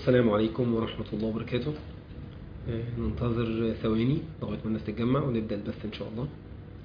السلام عليكم ورحمة الله وبركاته آه، ننتظر ثواني لغاية ما الناس تتجمع ونبدأ البث إن شاء الله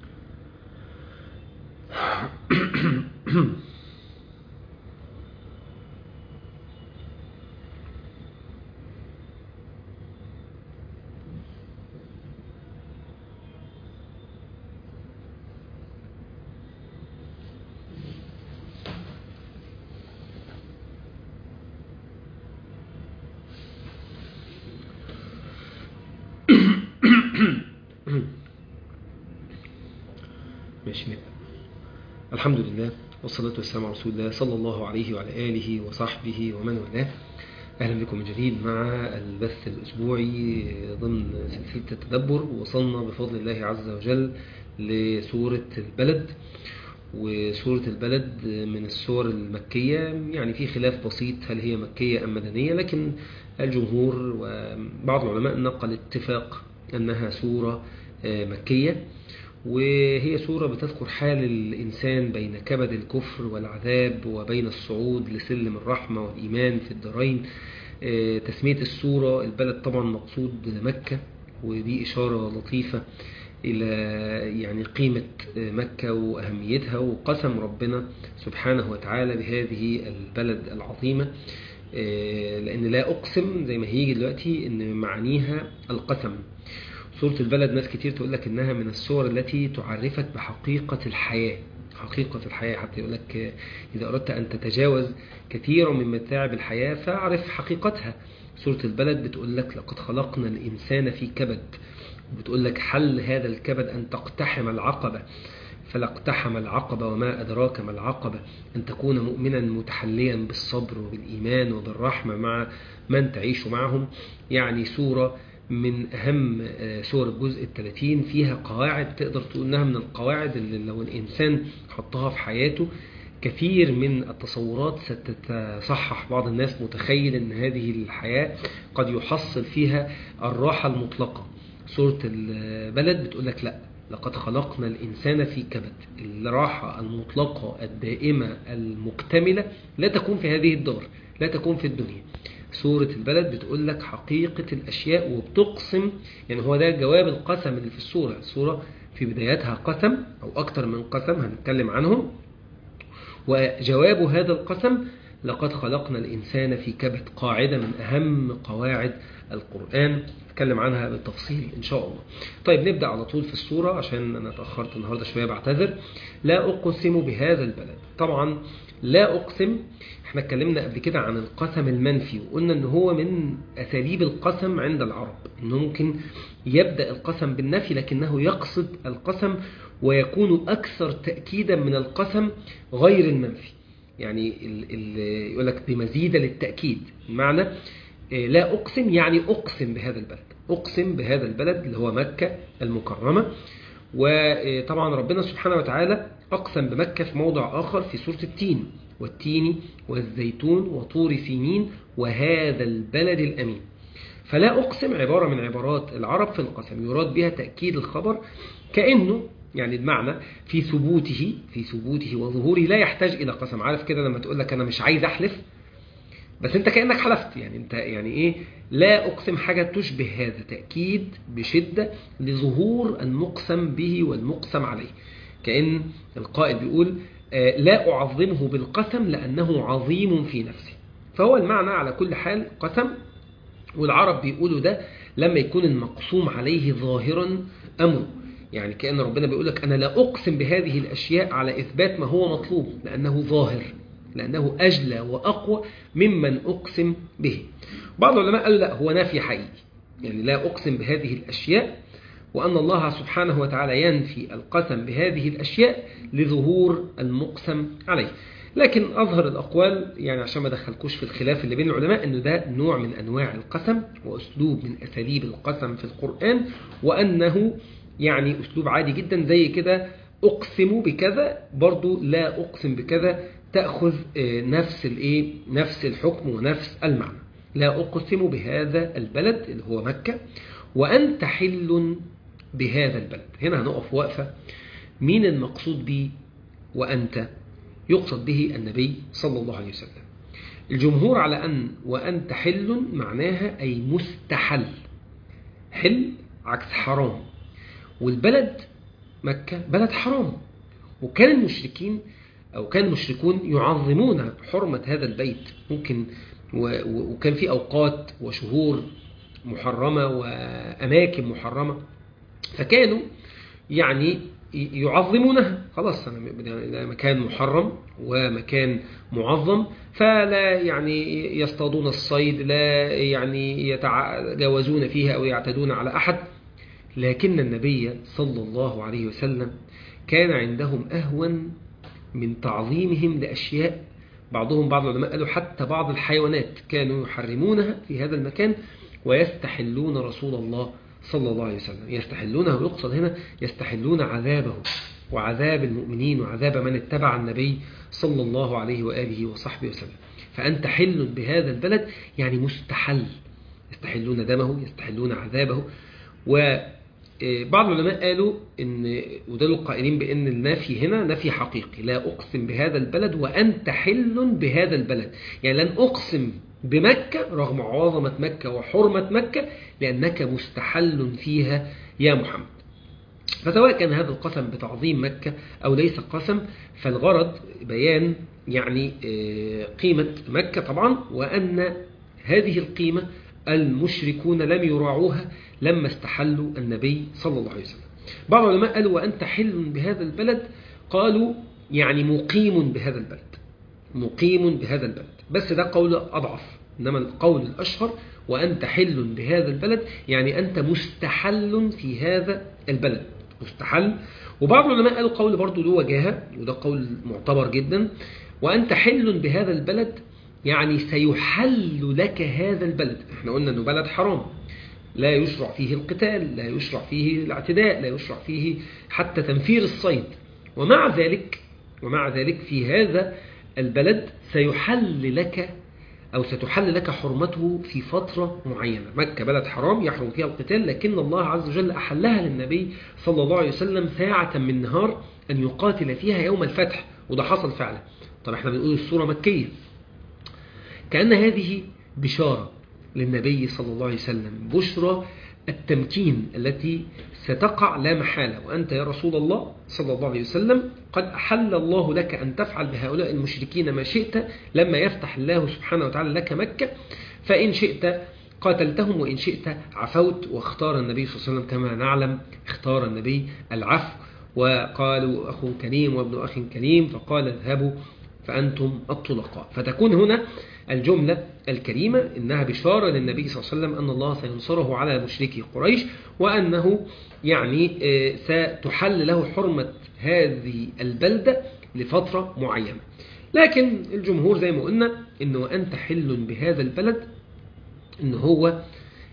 ماشي نبدأ الحمد لله والصلاة والسلام على رسول الله صلى الله عليه وعلى آله وصحبه ومن والاه أهلا بكم من جديد مع البث الأسبوعي ضمن سلسلة التدبر وصلنا بفضل الله عز وجل لسورة البلد وسورة البلد من السور المكية يعني في خلاف بسيط هل هي مكية أم مدنية لكن الجمهور وبعض العلماء نقل اتفاق أنها سورة مكية وهي سورة بتذكر حال الإنسان بين كبد الكفر والعذاب وبين الصعود لسلم الرحمة والإيمان في الدارين تسمية السورة البلد طبعا مقصود مكة ودي إشارة لطيفة إلى يعني قيمة مكة وأهميتها وقسم ربنا سبحانه وتعالى بهذه البلد العظيمة لأن لا أقسم زي ما هيجي دلوقتي إن معانيها القسم سورة البلد ناس كتير تقول لك إنها من السور التي تعرفك بحقيقة الحياة حقيقة الحياة حتى يقول لك إذا أردت أن تتجاوز كثيرا من متاعب الحياة فاعرف حقيقتها سورة البلد بتقول لك لقد خلقنا الإنسان في كبد بتقول لك حل هذا الكبد أن تقتحم العقبة فلا اقتحم العقبة وما أدراك ما العقبة أن تكون مؤمنا متحليا بالصبر وبالإيمان وبالرحمة مع من تعيش معهم يعني سورة من أهم سور الجزء الثلاثين فيها قواعد تقدر تقول إنها من القواعد اللي لو الإنسان حطها في حياته كثير من التصورات ستتصحح بعض الناس متخيل أن هذه الحياة قد يحصل فيها الراحة المطلقة سورة البلد بتقول لك لا لقد خلقنا الإنسان في كبد الراحة المطلقة الدائمة المكتملة لا تكون في هذه الدار لا تكون في الدنيا سورة البلد بتقول لك حقيقة الأشياء وبتقسم يعني هو ده جواب القسم اللي في السورة السورة في بدايتها قسم أو أكتر من قسم هنتكلم عنهم وجواب هذا القسم لقد خلقنا الإنسان في كبد قاعدة من أهم قواعد القرآن نتكلم عنها بالتفصيل إن شاء الله طيب نبدأ على طول في السورة عشان أنا تأخرت النهاردة شوية بعتذر لا أقسم بهذا البلد طبعا لا أقسم احنا اتكلمنا قبل كده عن القسم المنفي وقلنا ان هو من أساليب القسم عند العرب انه ممكن يبدأ القسم بالنفي لكنه يقصد القسم ويكون أكثر تأكيدا من القسم غير المنفي يعني يقول لك بمزيد للتأكيد معنى لا أقسم يعني أقسم بهذا البلد أقسم بهذا البلد اللي هو مكة المكرمة وطبعا ربنا سبحانه وتعالى أقسم بمكة في موضع آخر في سورة التين والتين والزيتون وطور سينين وهذا البلد الأمين فلا أقسم عبارة من عبارات العرب في القسم يراد بها تأكيد الخبر كأنه يعني المعنى في ثبوته في ثبوته وظهوره لا يحتاج إلى قسم عارف كده لما تقول لك أنا مش عايز أحلف بس انت كأنك حلفت يعني انت يعني ايه لا اقسم حاجة تشبه هذا تأكيد بشدة لظهور المقسم به والمقسم عليه كأن القائل بيقول آه لا أعظمه بالقسم لأنه عظيم في نفسه فهو المعنى على كل حال قسم والعرب بيقولوا ده لما يكون المقسوم عليه ظاهرا أمره يعني كأن ربنا بيقول لك أنا لا أقسم بهذه الأشياء على إثبات ما هو مطلوب لأنه ظاهر لأنه أجلى وأقوى ممن أقسم به بعض العلماء قالوا لا هو نافي حقيقي يعني لا أقسم بهذه الأشياء وأن الله سبحانه وتعالى ينفي القسم بهذه الأشياء لظهور المقسم عليه لكن أظهر الأقوال يعني عشان ما دخلكوش في الخلاف اللي بين العلماء أنه ده نوع من أنواع القسم وأسلوب من أساليب القسم في القرآن وأنه يعني أسلوب عادي جدا زي كده أقسم بكذا برضو لا أقسم بكذا تأخذ نفس الايه نفس الحكم ونفس المعنى لا أقسم بهذا البلد اللي هو مكة وأنت حل بهذا البلد هنا هنقف وقفة مين المقصود به وأنت يقصد به النبي صلى الله عليه وسلم الجمهور على أن وأنت حل معناها أي مستحل حل عكس حرام والبلد مكة بلد حرام وكان المشركين أو كان المشركون يعظمون حرمة هذا البيت ممكن وكان في أوقات وشهور محرمة وأماكن محرمة فكانوا يعني يعظمونها خلاص أنا مكان محرم ومكان معظم فلا يعني يصطادون الصيد لا يعني يتجاوزون فيها أو يعتدون على أحد لكن النبي صلى الله عليه وسلم كان عندهم أهون من تعظيمهم لأشياء بعضهم بعض العلماء قالوا حتى بعض الحيوانات كانوا يحرمونها في هذا المكان ويستحلون رسول الله صلى الله عليه وسلم يستحلونه يقصد هنا يستحلون عذابه وعذاب المؤمنين وعذاب من اتبع النبي صلى الله عليه وآله وصحبه وسلم فأنت حل بهذا البلد يعني مستحل يستحلون دمه يستحلون عذابه وبعض العلماء قالوا إن ودلوا القائلين بأن النفي هنا نفي حقيقي لا أقسم بهذا البلد وأنت حل بهذا البلد يعني لن أقسم بمكة رغم عظمة مكة وحرمة مكة لأنك مستحل فيها يا محمد فسواء كان هذا القسم بتعظيم مكة أو ليس قسم فالغرض بيان يعني قيمة مكة طبعا وأن هذه القيمة المشركون لم يراعوها لما استحلوا النبي صلى الله عليه وسلم بعض العلماء قالوا وأنت حل بهذا البلد قالوا يعني مقيم بهذا البلد مقيم بهذا البلد بس ده قول أضعف إنما القول الأشهر وأنت حل بهذا البلد يعني أنت مستحل في هذا البلد مستحل وبعض العلماء قالوا قول برضه له وجاهة وده قول معتبر جدا وأنت حل بهذا البلد يعني سيحل لك هذا البلد احنا قلنا أنه بلد حرام لا يشرع فيه القتال لا يشرع فيه الاعتداء لا يشرع فيه حتى تنفير الصيد ومع ذلك ومع ذلك في هذا البلد سيحل لك أو ستحل لك حرمته في فترة معينة مكة بلد حرام يحرم فيها القتال لكن الله عز وجل أحلها للنبي صلى الله عليه وسلم ساعة من نهار أن يقاتل فيها يوم الفتح وده حصل فعلا طب احنا بنقول السورة مكية كأن هذه بشارة للنبي صلى الله عليه وسلم بشرى التمكين التي ستقع لا محالة وأنت يا رسول الله صلى الله عليه وسلم قد أحل الله لك أن تفعل بهؤلاء المشركين ما شئت لما يفتح الله سبحانه وتعالى لك مكة فإن شئت قاتلتهم وإن شئت عفوت واختار النبي صلى الله عليه وسلم كما نعلم اختار النبي العفو وقالوا أخ كريم وابن أخ كريم فقال اذهبوا فأنتم الطلقاء فتكون هنا الجملة الكريمة إنها بشارة للنبي صلى الله عليه وسلم أن الله سينصره على مشركي قريش وأنه يعني ستحل له حرمة هذه البلدة لفترة معينة لكن الجمهور زي ما قلنا إنه أنت حل بهذا البلد إن هو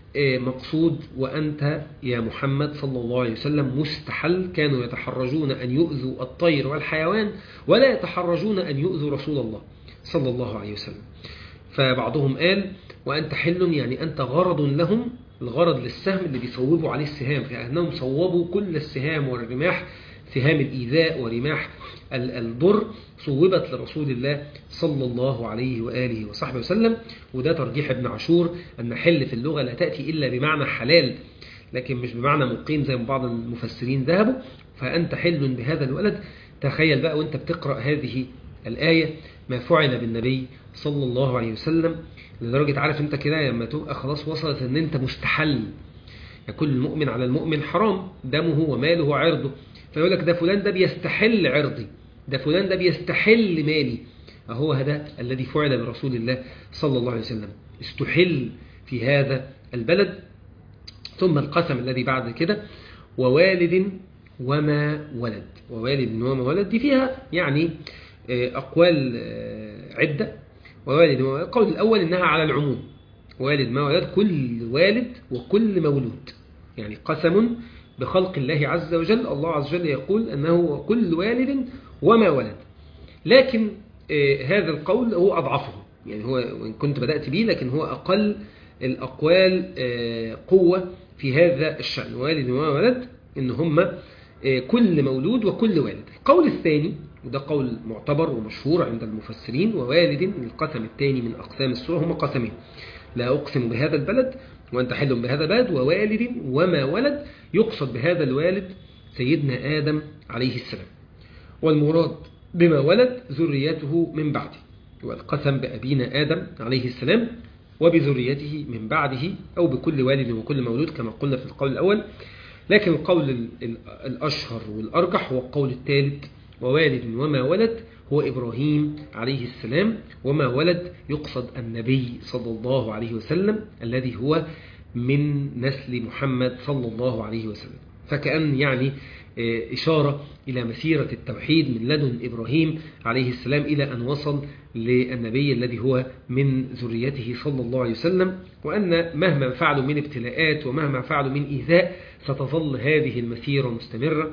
مقصود وأنت يا محمد صلى الله عليه وسلم مستحل كانوا يتحرجون أن يؤذوا الطير والحيوان ولا يتحرجون أن يؤذوا رسول الله صلى الله عليه وسلم فبعضهم قال وأنت حل يعني أنت غرض لهم الغرض للسهم اللي بيصوبوا عليه السهام كأنهم صوبوا كل السهام والرماح سهام الإيذاء ورماح الضر صوبت لرسول الله صلى الله عليه وآله وصحبه وسلم وده ترجيح ابن عاشور أن حل في اللغة لا تأتي إلا بمعنى حلال لكن مش بمعنى مقيم زي ما بعض المفسرين ذهبوا فأنت حل بهذا الولد تخيل بقى وانت بتقرأ هذه الآية ما فعل بالنبي صلى الله عليه وسلم لدرجة عارف انت كده لما تبقى خلاص وصلت ان انت مستحل يعني كل المؤمن على المؤمن حرام دمه وماله وعرضه فيقول لك ده فلان ده بيستحل عرضي ده فلان ده بيستحل مالي أهو هذا الذي فعل برسول الله صلى الله عليه وسلم استحل في هذا البلد ثم القسم الذي بعد كده ووالد وما ولد ووالد وما ولد دي فيها يعني أقوال عدة ووالد وما ولد القول الأول إنها على العموم والد ما ولد كل والد وكل مولود يعني قسم بخلق الله عز وجل الله عز وجل يقول أنه كل والد وما ولد لكن هذا القول هو أضعفه يعني هو وإن كنت بدأت به لكن هو أقل الأقوال قوة في هذا الشأن والد وما ولد إن هم كل مولود وكل والد القول الثاني وده قول معتبر ومشهور عند المفسرين ووالد القسم الثاني من أقسام السورة هما قسمين لا أقسم بهذا البلد وأنت حل بهذا البلد ووالد وما ولد يقصد بهذا الوالد سيدنا آدم عليه السلام والمراد بما ولد ذريته من بعده والقسم بأبينا آدم عليه السلام وبذريته من بعده أو بكل والد وكل مولود كما قلنا في القول الأول لكن القول الأشهر والأرجح هو القول الثالث ووالد وما ولد هو إبراهيم عليه السلام وما ولد يقصد النبي صلى الله عليه وسلم الذي هو من نسل محمد صلى الله عليه وسلم فكأن يعني إشارة إلى مسيرة التوحيد من لدن إبراهيم عليه السلام إلى أن وصل للنبي الذي هو من ذريته صلى الله عليه وسلم وأن مهما فعلوا من ابتلاءات ومهما فعلوا من إيذاء ستظل هذه المسيرة مستمرة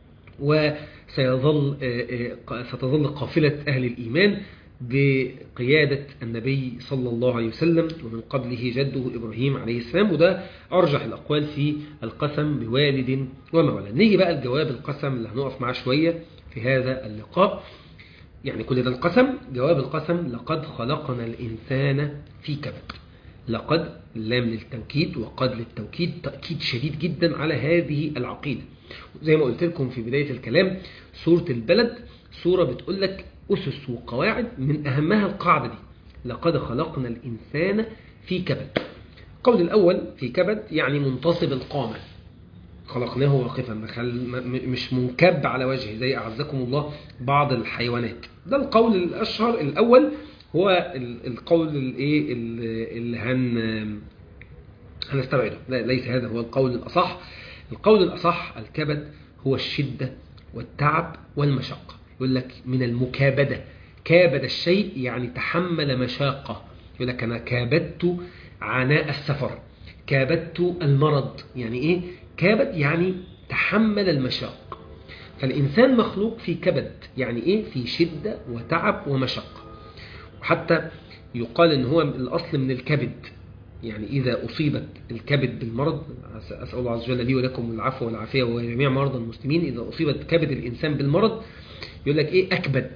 وسيظل ستظل قافلة أهل الإيمان بقيادة النبي صلى الله عليه وسلم ومن قبله جده إبراهيم عليه السلام وده أرجح الأقوال في القسم بوالد وما ولد نيجي بقى الجواب القسم اللي هنقف معاه شوية في هذا اللقاء يعني كل ده القسم جواب القسم لقد خلقنا الإنسان في كبد لقد لام للتوكيد وقد للتوكيد تأكيد شديد جدا على هذه العقيدة زي ما قلت لكم في بداية الكلام سورة البلد سورة بتقول لك أسس وقواعد من أهمها القاعدة دي لقد خلقنا الإنسان في كبد القول الأول في كبد يعني منتصب القامة خلقناه واقفا مش منكب على وجهه زي أعزكم الله بعض الحيوانات ده القول الأشهر الأول هو القول الايه اللي هن هنستبعده ليس هذا هو القول الأصح القول الأصح الكبد هو الشدة والتعب والمشقة يقول لك من المكابدة كابد الشيء يعني تحمل مشاقة يقول لك أنا كابدت عناء السفر كابدت المرض يعني إيه كابد يعني تحمل المشاق فالإنسان مخلوق في كبد يعني إيه في شدة وتعب ومشقة وحتى يقال إن هو الأصل من الكبد يعني إذا أصيبت الكبد بالمرض أسأل الله عز وجل لي ولكم العفو والعافية وجميع مرضى المسلمين إذا أصيبت كبد الإنسان بالمرض يقول لك إيه أكبد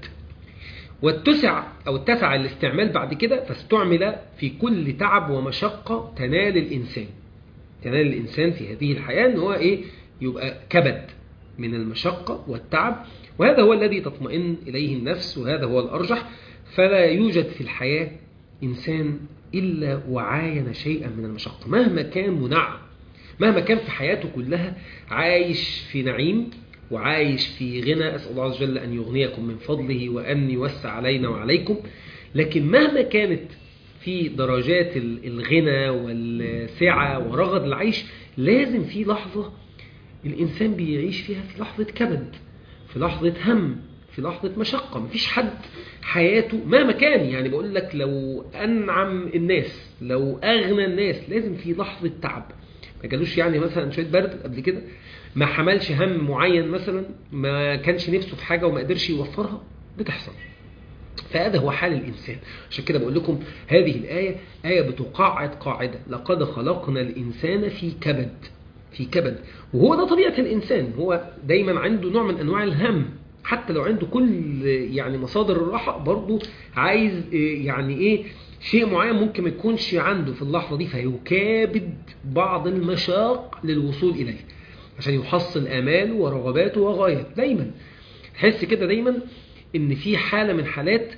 واتسع أو اتسع الاستعمال بعد كده فاستعمل في كل تعب ومشقة تنال الإنسان تنال الإنسان في هذه الحياة أن هو إيه يبقى كبد من المشقة والتعب وهذا هو الذي تطمئن إليه النفس وهذا هو الأرجح فلا يوجد في الحياة إنسان إلا وعاين شيئا من المشقة مهما كان منعم مهما كان في حياته كلها عايش في نعيم وعايش في غنى أسأل الله عز وجل أن يغنيكم من فضله وأن يوسع علينا وعليكم لكن مهما كانت في درجات الغنى والسعة ورغد العيش لازم في لحظة الإنسان بيعيش فيها في لحظة كبد في لحظة هم في لحظة مشقة مفيش حد حياته مهما كان يعني بقول لك لو أنعم الناس لو أغنى الناس لازم في لحظة تعب ما جالوش يعني مثلا شوية برد قبل كده ما حملش هم معين مثلا ما كانش نفسه في حاجة وما قدرش يوفرها بتحصل فهذا هو حال الإنسان عشان كده بقول لكم هذه الآية آية بتقاعد قاعدة لقد خلقنا الإنسان في كبد في كبد وهو ده طبيعة الإنسان هو دايما عنده نوع من أنواع الهم حتى لو عنده كل يعني مصادر الراحة برضه عايز يعني إيه شيء معين ممكن ما يكونش عنده في اللحظة دي فيكابد بعض المشاق للوصول إليه عشان يحصل آماله ورغباته وغايته دايما تحس كده دايما ان في حالة من حالات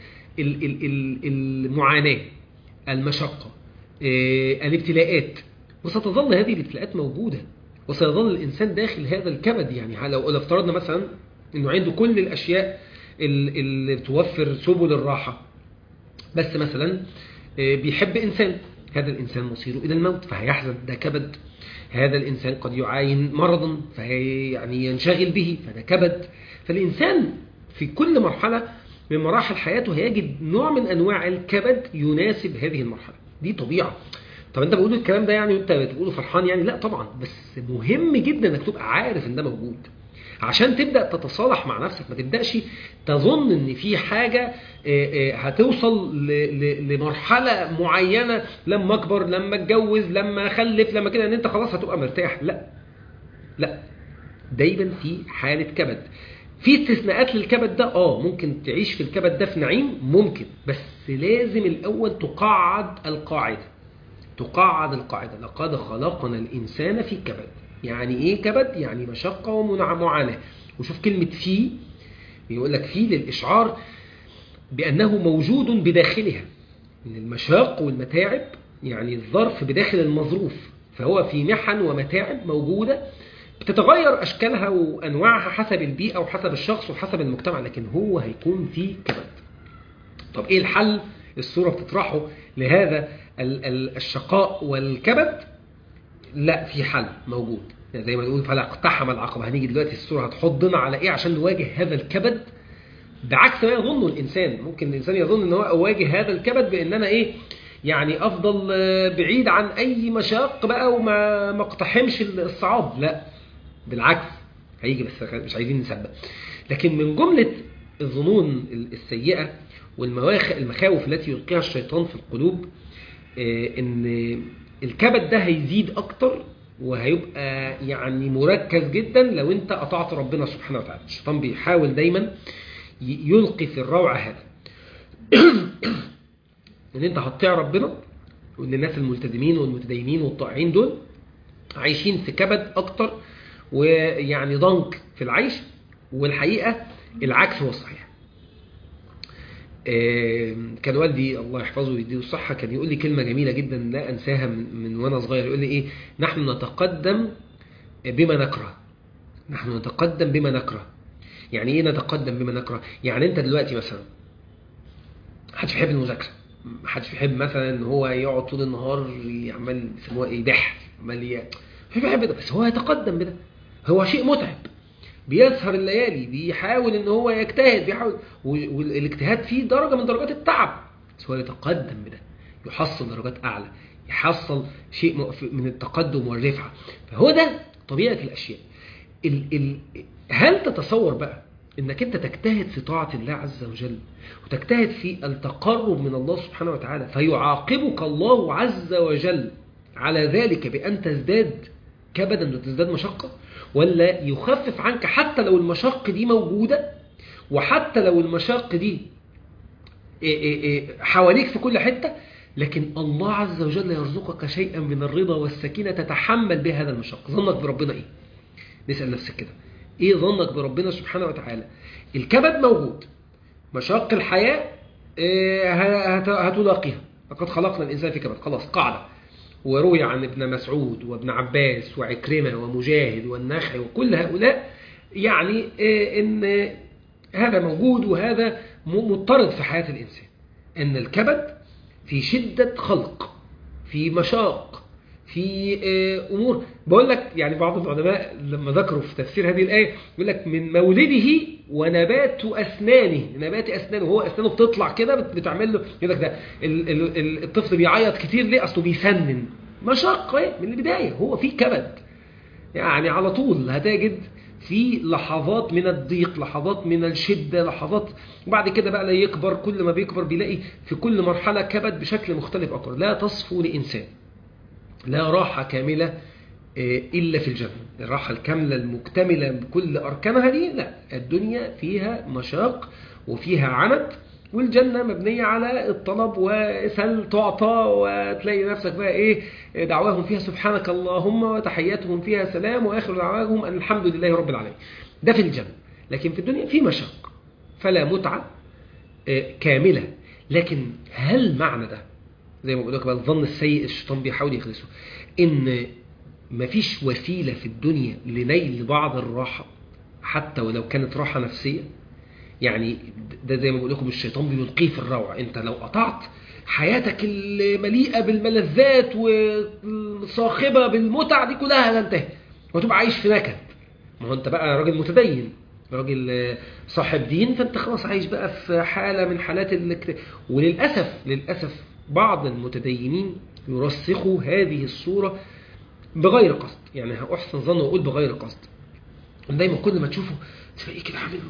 المعاناة المشقة الابتلاءات وستظل هذه الابتلاءات موجودة وسيظل الإنسان داخل هذا الكبد يعني لو افترضنا مثلا انه عنده كل الأشياء اللي توفر سبل الراحة بس مثلا بيحب إنسان هذا الإنسان مصيره إلى الموت فهيحزن ده كبد هذا الإنسان قد يعاين مرضا فهي يعني ينشغل به فده كبد فالإنسان في كل مرحلة من مراحل حياته هيجد نوع من أنواع الكبد يناسب هذه المرحلة دي طبيعة طب انت بقول الكلام ده يعني وانت بتقوله فرحان يعني لا طبعا بس مهم جدا انك تبقى عارف ان ده موجود عشان تبدأ تتصالح مع نفسك ما تبدأش تظن ان في حاجة هتوصل لمرحلة معينة لما اكبر لما اتجوز لما اخلف لما كده ان انت خلاص هتبقى مرتاح لا لا دايما في حالة كبد في استثناءات للكبد ده اه ممكن تعيش في الكبد ده في نعيم ممكن بس لازم الاول تقعد القاعده تقعد القاعده لقد خلقنا الانسان في كبد يعني ايه كبد يعني مشقه ومعاناه وشوف كلمه في يقول لك في للاشعار بانه موجود بداخلها من المشاق والمتاعب يعني الظرف بداخل المظروف فهو في محن ومتاعب موجوده بتتغير اشكالها وانواعها حسب البيئه وحسب الشخص وحسب المجتمع لكن هو هيكون في كبد طب ايه الحل الصوره بتطرحه لهذا الشقاء والكبد لا في حل موجود يعني زي ما نقول فلا اقتحم العقبه هنيجي دلوقتي الصوره هتحضنا على ايه عشان نواجه هذا الكبد بعكس ما يظنه الانسان ممكن الانسان يظن ان هو اواجه هذا الكبد بان انا ايه يعني افضل بعيد عن اي مشاق بقى وما ما اقتحمش الصعاب لا بالعكس هيجي بس مش عايزين نسبق لكن من جملة الظنون السيئة والمخاوف التي يلقيها الشيطان في القلوب ان الكبد ده هيزيد اكتر وهيبقى يعني مركز جدا لو انت اطعت ربنا سبحانه وتعالى الشيطان بيحاول دايما يلقي في الروعة هذا ان انت هتطيع ربنا وان الناس الملتزمين والمتدينين والطائعين دول عايشين في كبد اكتر ويعني ضنك في العيش والحقيقة العكس هو الصحيح كان والدي الله يحفظه ويديه الصحة كان يقول لي كلمة جميلة جدا لا أنساها من, من وأنا صغير يقول لي إيه نحن نتقدم بما نكره نحن نتقدم بما نكره يعني إيه نتقدم بما نكره يعني أنت دلوقتي مثلا محدش بيحب المذاكرة محدش بيحب مثلا ان هو يقعد طول النهار يعمل يسموها ايه دح عمال مش بيحب ده بس هو يتقدم بده هو شيء متعب بيسهر الليالي بيحاول ان هو يجتهد بيحاول والاجتهاد فيه درجة من درجات التعب بس هو يتقدم بده يحصل درجات اعلى يحصل شيء من التقدم والرفعة فهو ده طبيعة الاشياء ال ال هل تتصور بقى انك انت تجتهد في طاعة الله عز وجل وتجتهد في التقرب من الله سبحانه وتعالى فيعاقبك الله عز وجل على ذلك بأن تزداد كبدا وتزداد مشقة ولا يخفف عنك حتى لو المشق دي موجودة وحتى لو المشق دي حواليك في كل حتة لكن الله عز وجل يرزقك شيئا من الرضا والسكينة تتحمل به هذا المشق ظنك بربنا ايه نسأل نفسك كده ايه ظنك بربنا سبحانه وتعالى الكبد موجود مشاق الحياة هتلاقيها لقد خلقنا الإنسان في كبد خلاص قاعدة وروي عن ابن مسعود وابن عباس وعكرمة ومجاهد والنخعي وكل هؤلاء يعني ان هذا موجود وهذا مضطرد في حياة الإنسان ان الكبد في شدة خلق في مشاق في أمور بقول لك يعني بعض العلماء لما ذكروا في تفسير هذه الآية يقول لك من مولده ونبات أسنانه نبات أسنانه هو أسنانه بتطلع كده بتعمل له يقول لك ده الطفل بيعيط كتير ليه أصله بيسنن مشقة من البداية هو في كبد يعني على طول هتجد في لحظات من الضيق لحظات من الشدة لحظات وبعد كده بقى لا يكبر كل ما بيكبر بيلاقي في كل مرحلة كبد بشكل مختلف أكتر لا تصفو لإنسان لا راحة كاملة إلا في الجنة الراحة الكاملة المكتملة بكل أركانها دي لا الدنيا فيها مشاق وفيها عنت والجنة مبنية على الطلب وسل تعطى وتلاقي نفسك بقى إيه دعواهم فيها سبحانك اللهم وتحياتهم فيها سلام وآخر دعواهم أن الحمد لله رب العالمين ده في الجنة لكن في الدنيا في مشاق فلا متعة كاملة لكن هل معنى ده زي ما بقول لك بقى الظن السيء الشيطان بيحاول يخلصه ان مفيش وسيلة في الدنيا لنيل بعض الراحة حتى ولو كانت راحة نفسية يعني ده زي ما بقول لكم الشيطان بيلقيه في الروعة انت لو قطعت حياتك المليئة بالملذات والصاخبة بالمتع دي كلها هتنتهي وتبقى عايش في نكد ما هو انت بقى راجل متدين راجل صاحب دين فانت خلاص عايش بقى في حالة من حالات الاكت... وللأسف للأسف بعض المتدينين يرسخوا هذه الصورة بغير قصد يعني أحسن ظن وأقول بغير قصد دايما كل ما تشوفه تلاقيه كده عامل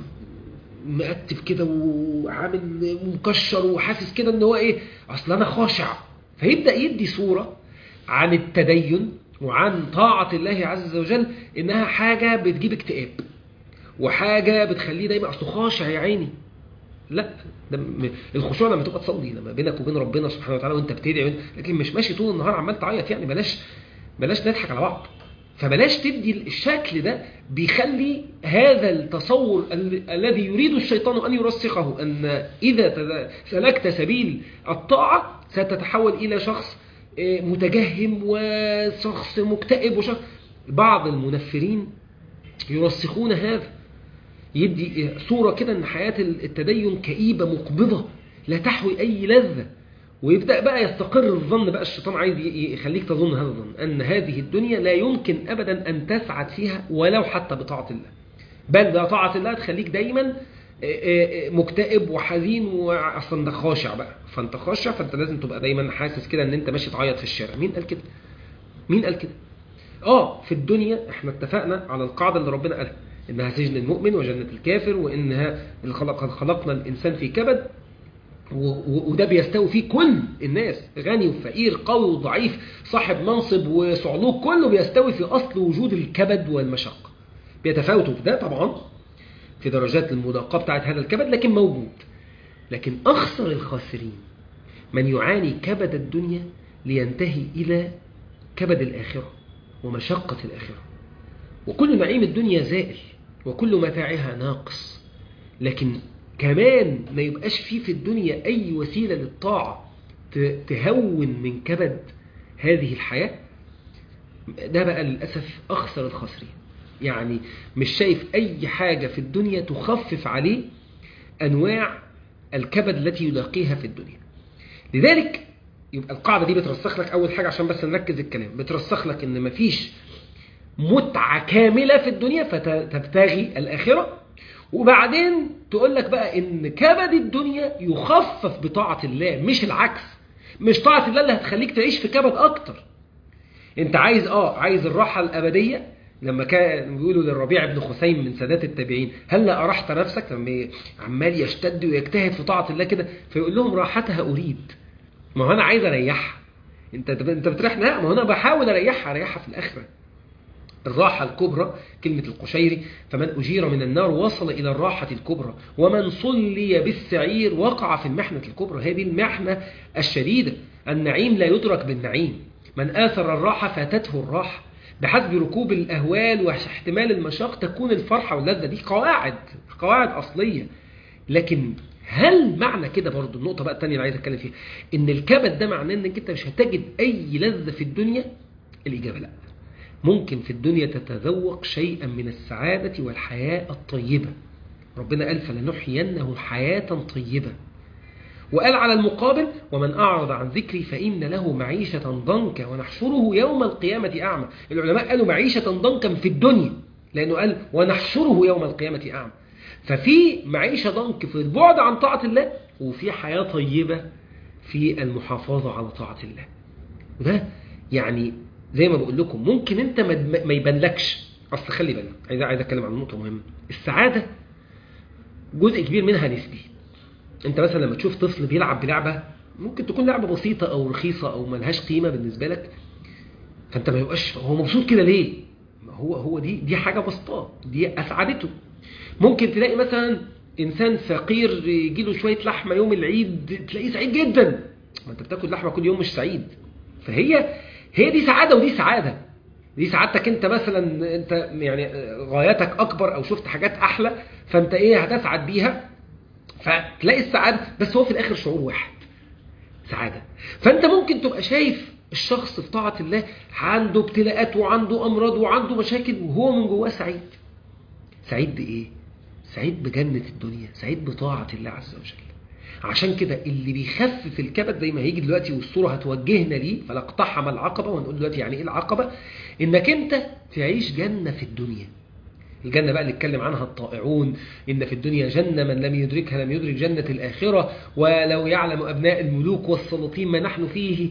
مقتف كده وعامل مكشر وحاسس كده ان هو ايه اصل انا خاشع فيبدا يدي صوره عن التدين وعن طاعه الله عز وجل انها حاجه بتجيب اكتئاب وحاجه بتخليه دايما اصله خاشع يا عيني لا ده م- الخشوع لما تبقى تصلي لما بينك وبين ربنا سبحانه وتعالى وانت بتدعي وانت- لكن مش ماشي طول النهار عمال تعيط يعني بلاش بلاش نضحك على بعض فبلاش تدي الشكل ده بيخلي هذا التصور ال- الذي يريد الشيطان ان يرسخه ان اذا تد- سلكت سبيل الطاعه ستتحول الى شخص آه، متجهم وشخص مكتئب وشخص بعض المنفرين يرسخون هذا يدي صورة كده ان حياة التدين كئيبة مقبضة لا تحوي اي لذة ويبدأ بقى يستقر الظن بقى الشيطان عايز ي- يخليك تظن هذا الظن ان هذه الدنيا لا يمكن ابدا ان تسعد فيها ولو حتى بطاعة الله بل ده طاعة الله تخليك دايما آه، آه، آه، مكتئب وحزين واصلا ده خاشع بقى فانت خاشع فانت لازم تبقى دايما حاسس كده ان انت ماشي تعيط في الشارع مين قال كده مين قال كده اه في الدنيا احنا اتفقنا على القاعده اللي ربنا قالها انها سجن المؤمن وجنه الكافر وانها خلق خلقنا الانسان في كبد و- و- وده بيستوي فيه كل الناس غني وفقير قوي وضعيف صاحب منصب وصعلوك كله بيستوي في اصل وجود الكبد والمشقه بيتفاوتوا في ده طبعا في درجات المضاقه بتاعت هذا الكبد لكن موجود لكن اخسر الخاسرين من يعاني كبد الدنيا لينتهي الى كبد الاخره ومشقه الاخره وكل نعيم الدنيا زائل وكل متاعها ناقص لكن كمان ما يبقاش فيه في الدنيا أي وسيلة للطاعة ت- تهون من كبد هذه الحياة ده بقى للأسف أخسر الخاسرين يعني مش شايف أي حاجة في الدنيا تخفف عليه أنواع الكبد التي يلاقيها في الدنيا لذلك يبقى القاعدة دي بترسخ لك أول حاجة عشان بس نركز الكلام بترسخ لك إن مفيش متعة كاملة في الدنيا فتبتغي الآخرة وبعدين تقول لك بقى إن كبد الدنيا يخفف بطاعة الله مش العكس مش طاعة الله اللي هتخليك تعيش في كبد أكتر أنت عايز آه عايز الراحة الأبدية لما كان بيقولوا للربيع بن خثيم من سادات التابعين هل أرحت نفسك لما عمال يشتد ويجتهد في طاعة الله كده فيقول لهم راحتها أريد ما هو أنا عايز أريحها أنت أنت بتريح لا ما هو أنا بحاول أريحها أريحها في الآخرة الراحة الكبرى كلمة القشيري فمن أجير من النار وصل إلى الراحة الكبرى ومن صلي بالسعير وقع في المحنة الكبرى هذه المحنة الشديدة النعيم لا يدرك بالنعيم من آثر الراحة فاتته الراحة بحسب ركوب الأهوال واحتمال المشاق تكون الفرحة واللذة دي قواعد قواعد أصلية لكن هل معنى كده برضو النقطة بقى التانية اللي عايز أتكلم فيها إن الكبد ده معناه إنك أنت مش هتجد أي لذة في الدنيا الإجابة لأ ممكن في الدنيا تتذوق شيئا من السعادة والحياة الطيبة ربنا قال فلنحيينه حياة طيبة وقال على المقابل ومن أعرض عن ذكري فإن له معيشة ضنكا ونحشره يوم القيامة أعمى العلماء قالوا معيشة ضنكا في الدنيا لأنه قال ونحشره يوم القيامة أعمى ففي معيشة ضنك في البعد عن طاعة الله وفي حياة طيبة في المحافظة على طاعة الله وده يعني زي ما بقول لكم ممكن انت ما يبانلكش اصل خلي بالك عايز عايز اتكلم عن نقطه مهمه السعاده جزء كبير منها نسبي انت مثلا لما تشوف طفل بيلعب بلعبه ممكن تكون لعبه بسيطه او رخيصه او ملهاش قيمه بالنسبه لك فانت ما يبقاش هو مبسوط كده ليه ما هو هو دي دي حاجه بسيطه دي اسعدته ممكن تلاقي مثلا انسان فقير يجي له شويه لحمه يوم العيد تلاقيه سعيد جدا ما انت بتاكل لحمه كل يوم مش سعيد فهي هي دي سعادة ودي سعادة دي سعادتك انت مثلا انت يعني غايتك اكبر او شفت حاجات احلى فانت ايه هتسعد بيها فتلاقي السعادة بس هو في الاخر شعور واحد سعادة فانت ممكن تبقى شايف الشخص في طاعة الله عنده ابتلاءات وعنده امراض وعنده مشاكل وهو من جواه سعيد سعيد بايه سعيد بجنة الدنيا سعيد بطاعة الله عز وجل عشان كده اللي بيخفف الكبد زي ما هيجي دلوقتي والصوره هتوجهنا ليه فلا اقتحم العقبه وهنقول دلوقتي يعني ايه العقبه انك انت تعيش جنه في الدنيا الجنة بقى اللي اتكلم عنها الطائعون إن في الدنيا جنة من لم يدركها لم يدرك جنة الآخرة ولو يعلم أبناء الملوك والسلاطين ما نحن فيه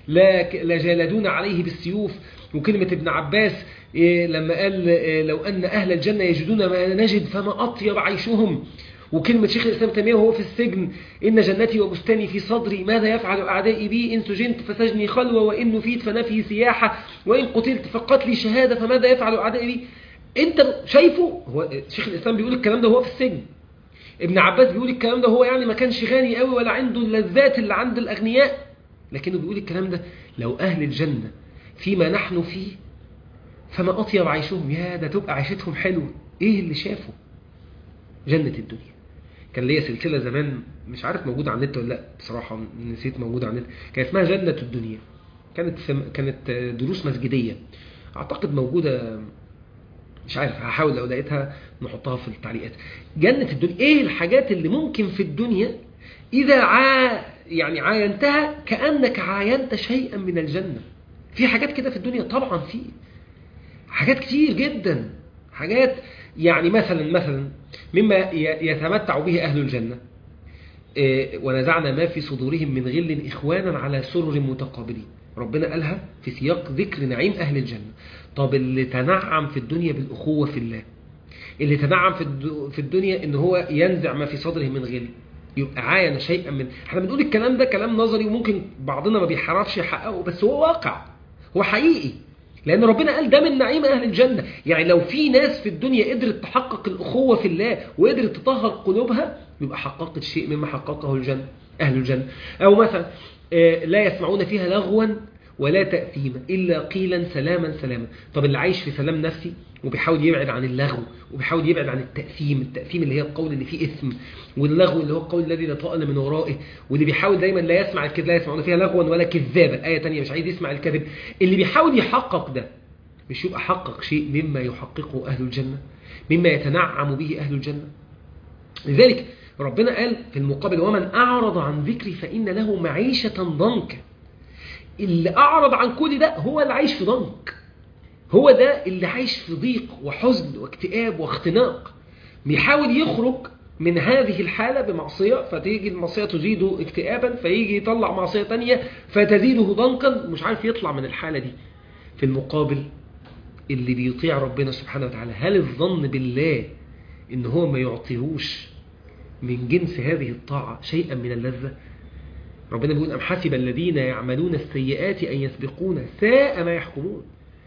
لجالدون عليه بالسيوف وكلمة ابن عباس لما قال لو أن أهل الجنة يجدون ما نجد فما أطيب عيشهم وكلمة شيخ الإسلام تيمية وهو في السجن إن جنتي وبستاني في صدري ماذا يفعل أعدائي بي إن سجنت فسجني خلوة وإن نفيت فنفي سياحة وإن قتلت فقتلي شهادة فماذا يفعل أعدائي بي انت شايفه هو شيخ الاسلام بيقول الكلام ده وهو في السجن ابن عباس بيقول الكلام ده هو يعني ما كانش غني قوي ولا عنده اللذات اللي عند الاغنياء لكنه بيقول الكلام ده لو اهل الجنه فيما نحن فيه فما اطيب عيشهم يا ده تبقى عيشتهم حلوه ايه اللي شافه جنه الدنيا كان ليا سلسله زمان مش عارف موجوده على النت ولا لا بصراحه نسيت موجوده على النت كان اسمها جنه الدنيا كانت كانت دروس مسجديه اعتقد موجوده مش عارف هحاول لو لقيتها نحطها في التعليقات جنة الدنيا ايه الحاجات اللي ممكن في الدنيا اذا عا يعني عاينتها كأنك عاينت شيئا من الجنة في حاجات كده في الدنيا طبعا في حاجات كتير جدا حاجات يعني مثلا مثلا مما يتمتع به أهل الجنة ونزعنا ما في صدورهم من غل إخوانا على سرر متقابلين ربنا قالها في سياق ذكر نعيم أهل الجنة طب اللي تنعم في الدنيا بالأخوة في الله اللي تنعم في في الدنيا ان هو ينزع ما في صدره من غل يبقى عاين شيئا من احنا بنقول الكلام ده كلام نظري وممكن بعضنا ما بيحرفش يحققه بس هو واقع هو حقيقي لأن ربنا قال ده من نعيم أهل الجنة يعني لو في ناس في الدنيا قدرت تحقق الأخوة في الله وقدرت تطهر قلوبها يبقى حققت شيء مما حققه الجنة أهل الجنة أو مثلا لا يسمعون فيها لغوا ولا تأثيما إلا قيلا سلاما سلاما طب اللي عايش في سلام نفسي وبيحاول يبعد عن اللغو وبيحاول يبعد عن التأثيم التأثيم اللي هي القول اللي فيه إثم واللغو اللي هو القول الذي لا طائل من ورائه واللي بيحاول دايما لا يسمع الكذب لا يسمعون فيها لغوا ولا كذابا آية تانية مش عايز يسمع الكذب اللي بيحاول يحقق ده مش يبقى حقق شيء مما يحققه أهل الجنة مما يتنعم به أهل الجنة لذلك ربنا قال في المقابل ومن أعرض عن ذكري فإن له معيشة ضنكا اللي أعرض عن كل ده هو اللي عايش في ضنك هو ده اللي عايش في ضيق وحزن واكتئاب واختناق بيحاول يخرج من هذه الحالة بمعصية فتيجي المعصية تزيده اكتئابا فيجي يطلع معصية تانية فتزيده ضنكا مش عارف يطلع من الحالة دي في المقابل اللي بيطيع ربنا سبحانه وتعالى هل الظن بالله ان هو ما يعطيهوش من جنس هذه الطاعة شيئا من اللذة ربنا بيقول أم حسب الذين يعملون السيئات أن يسبقون ساء ما يحكمون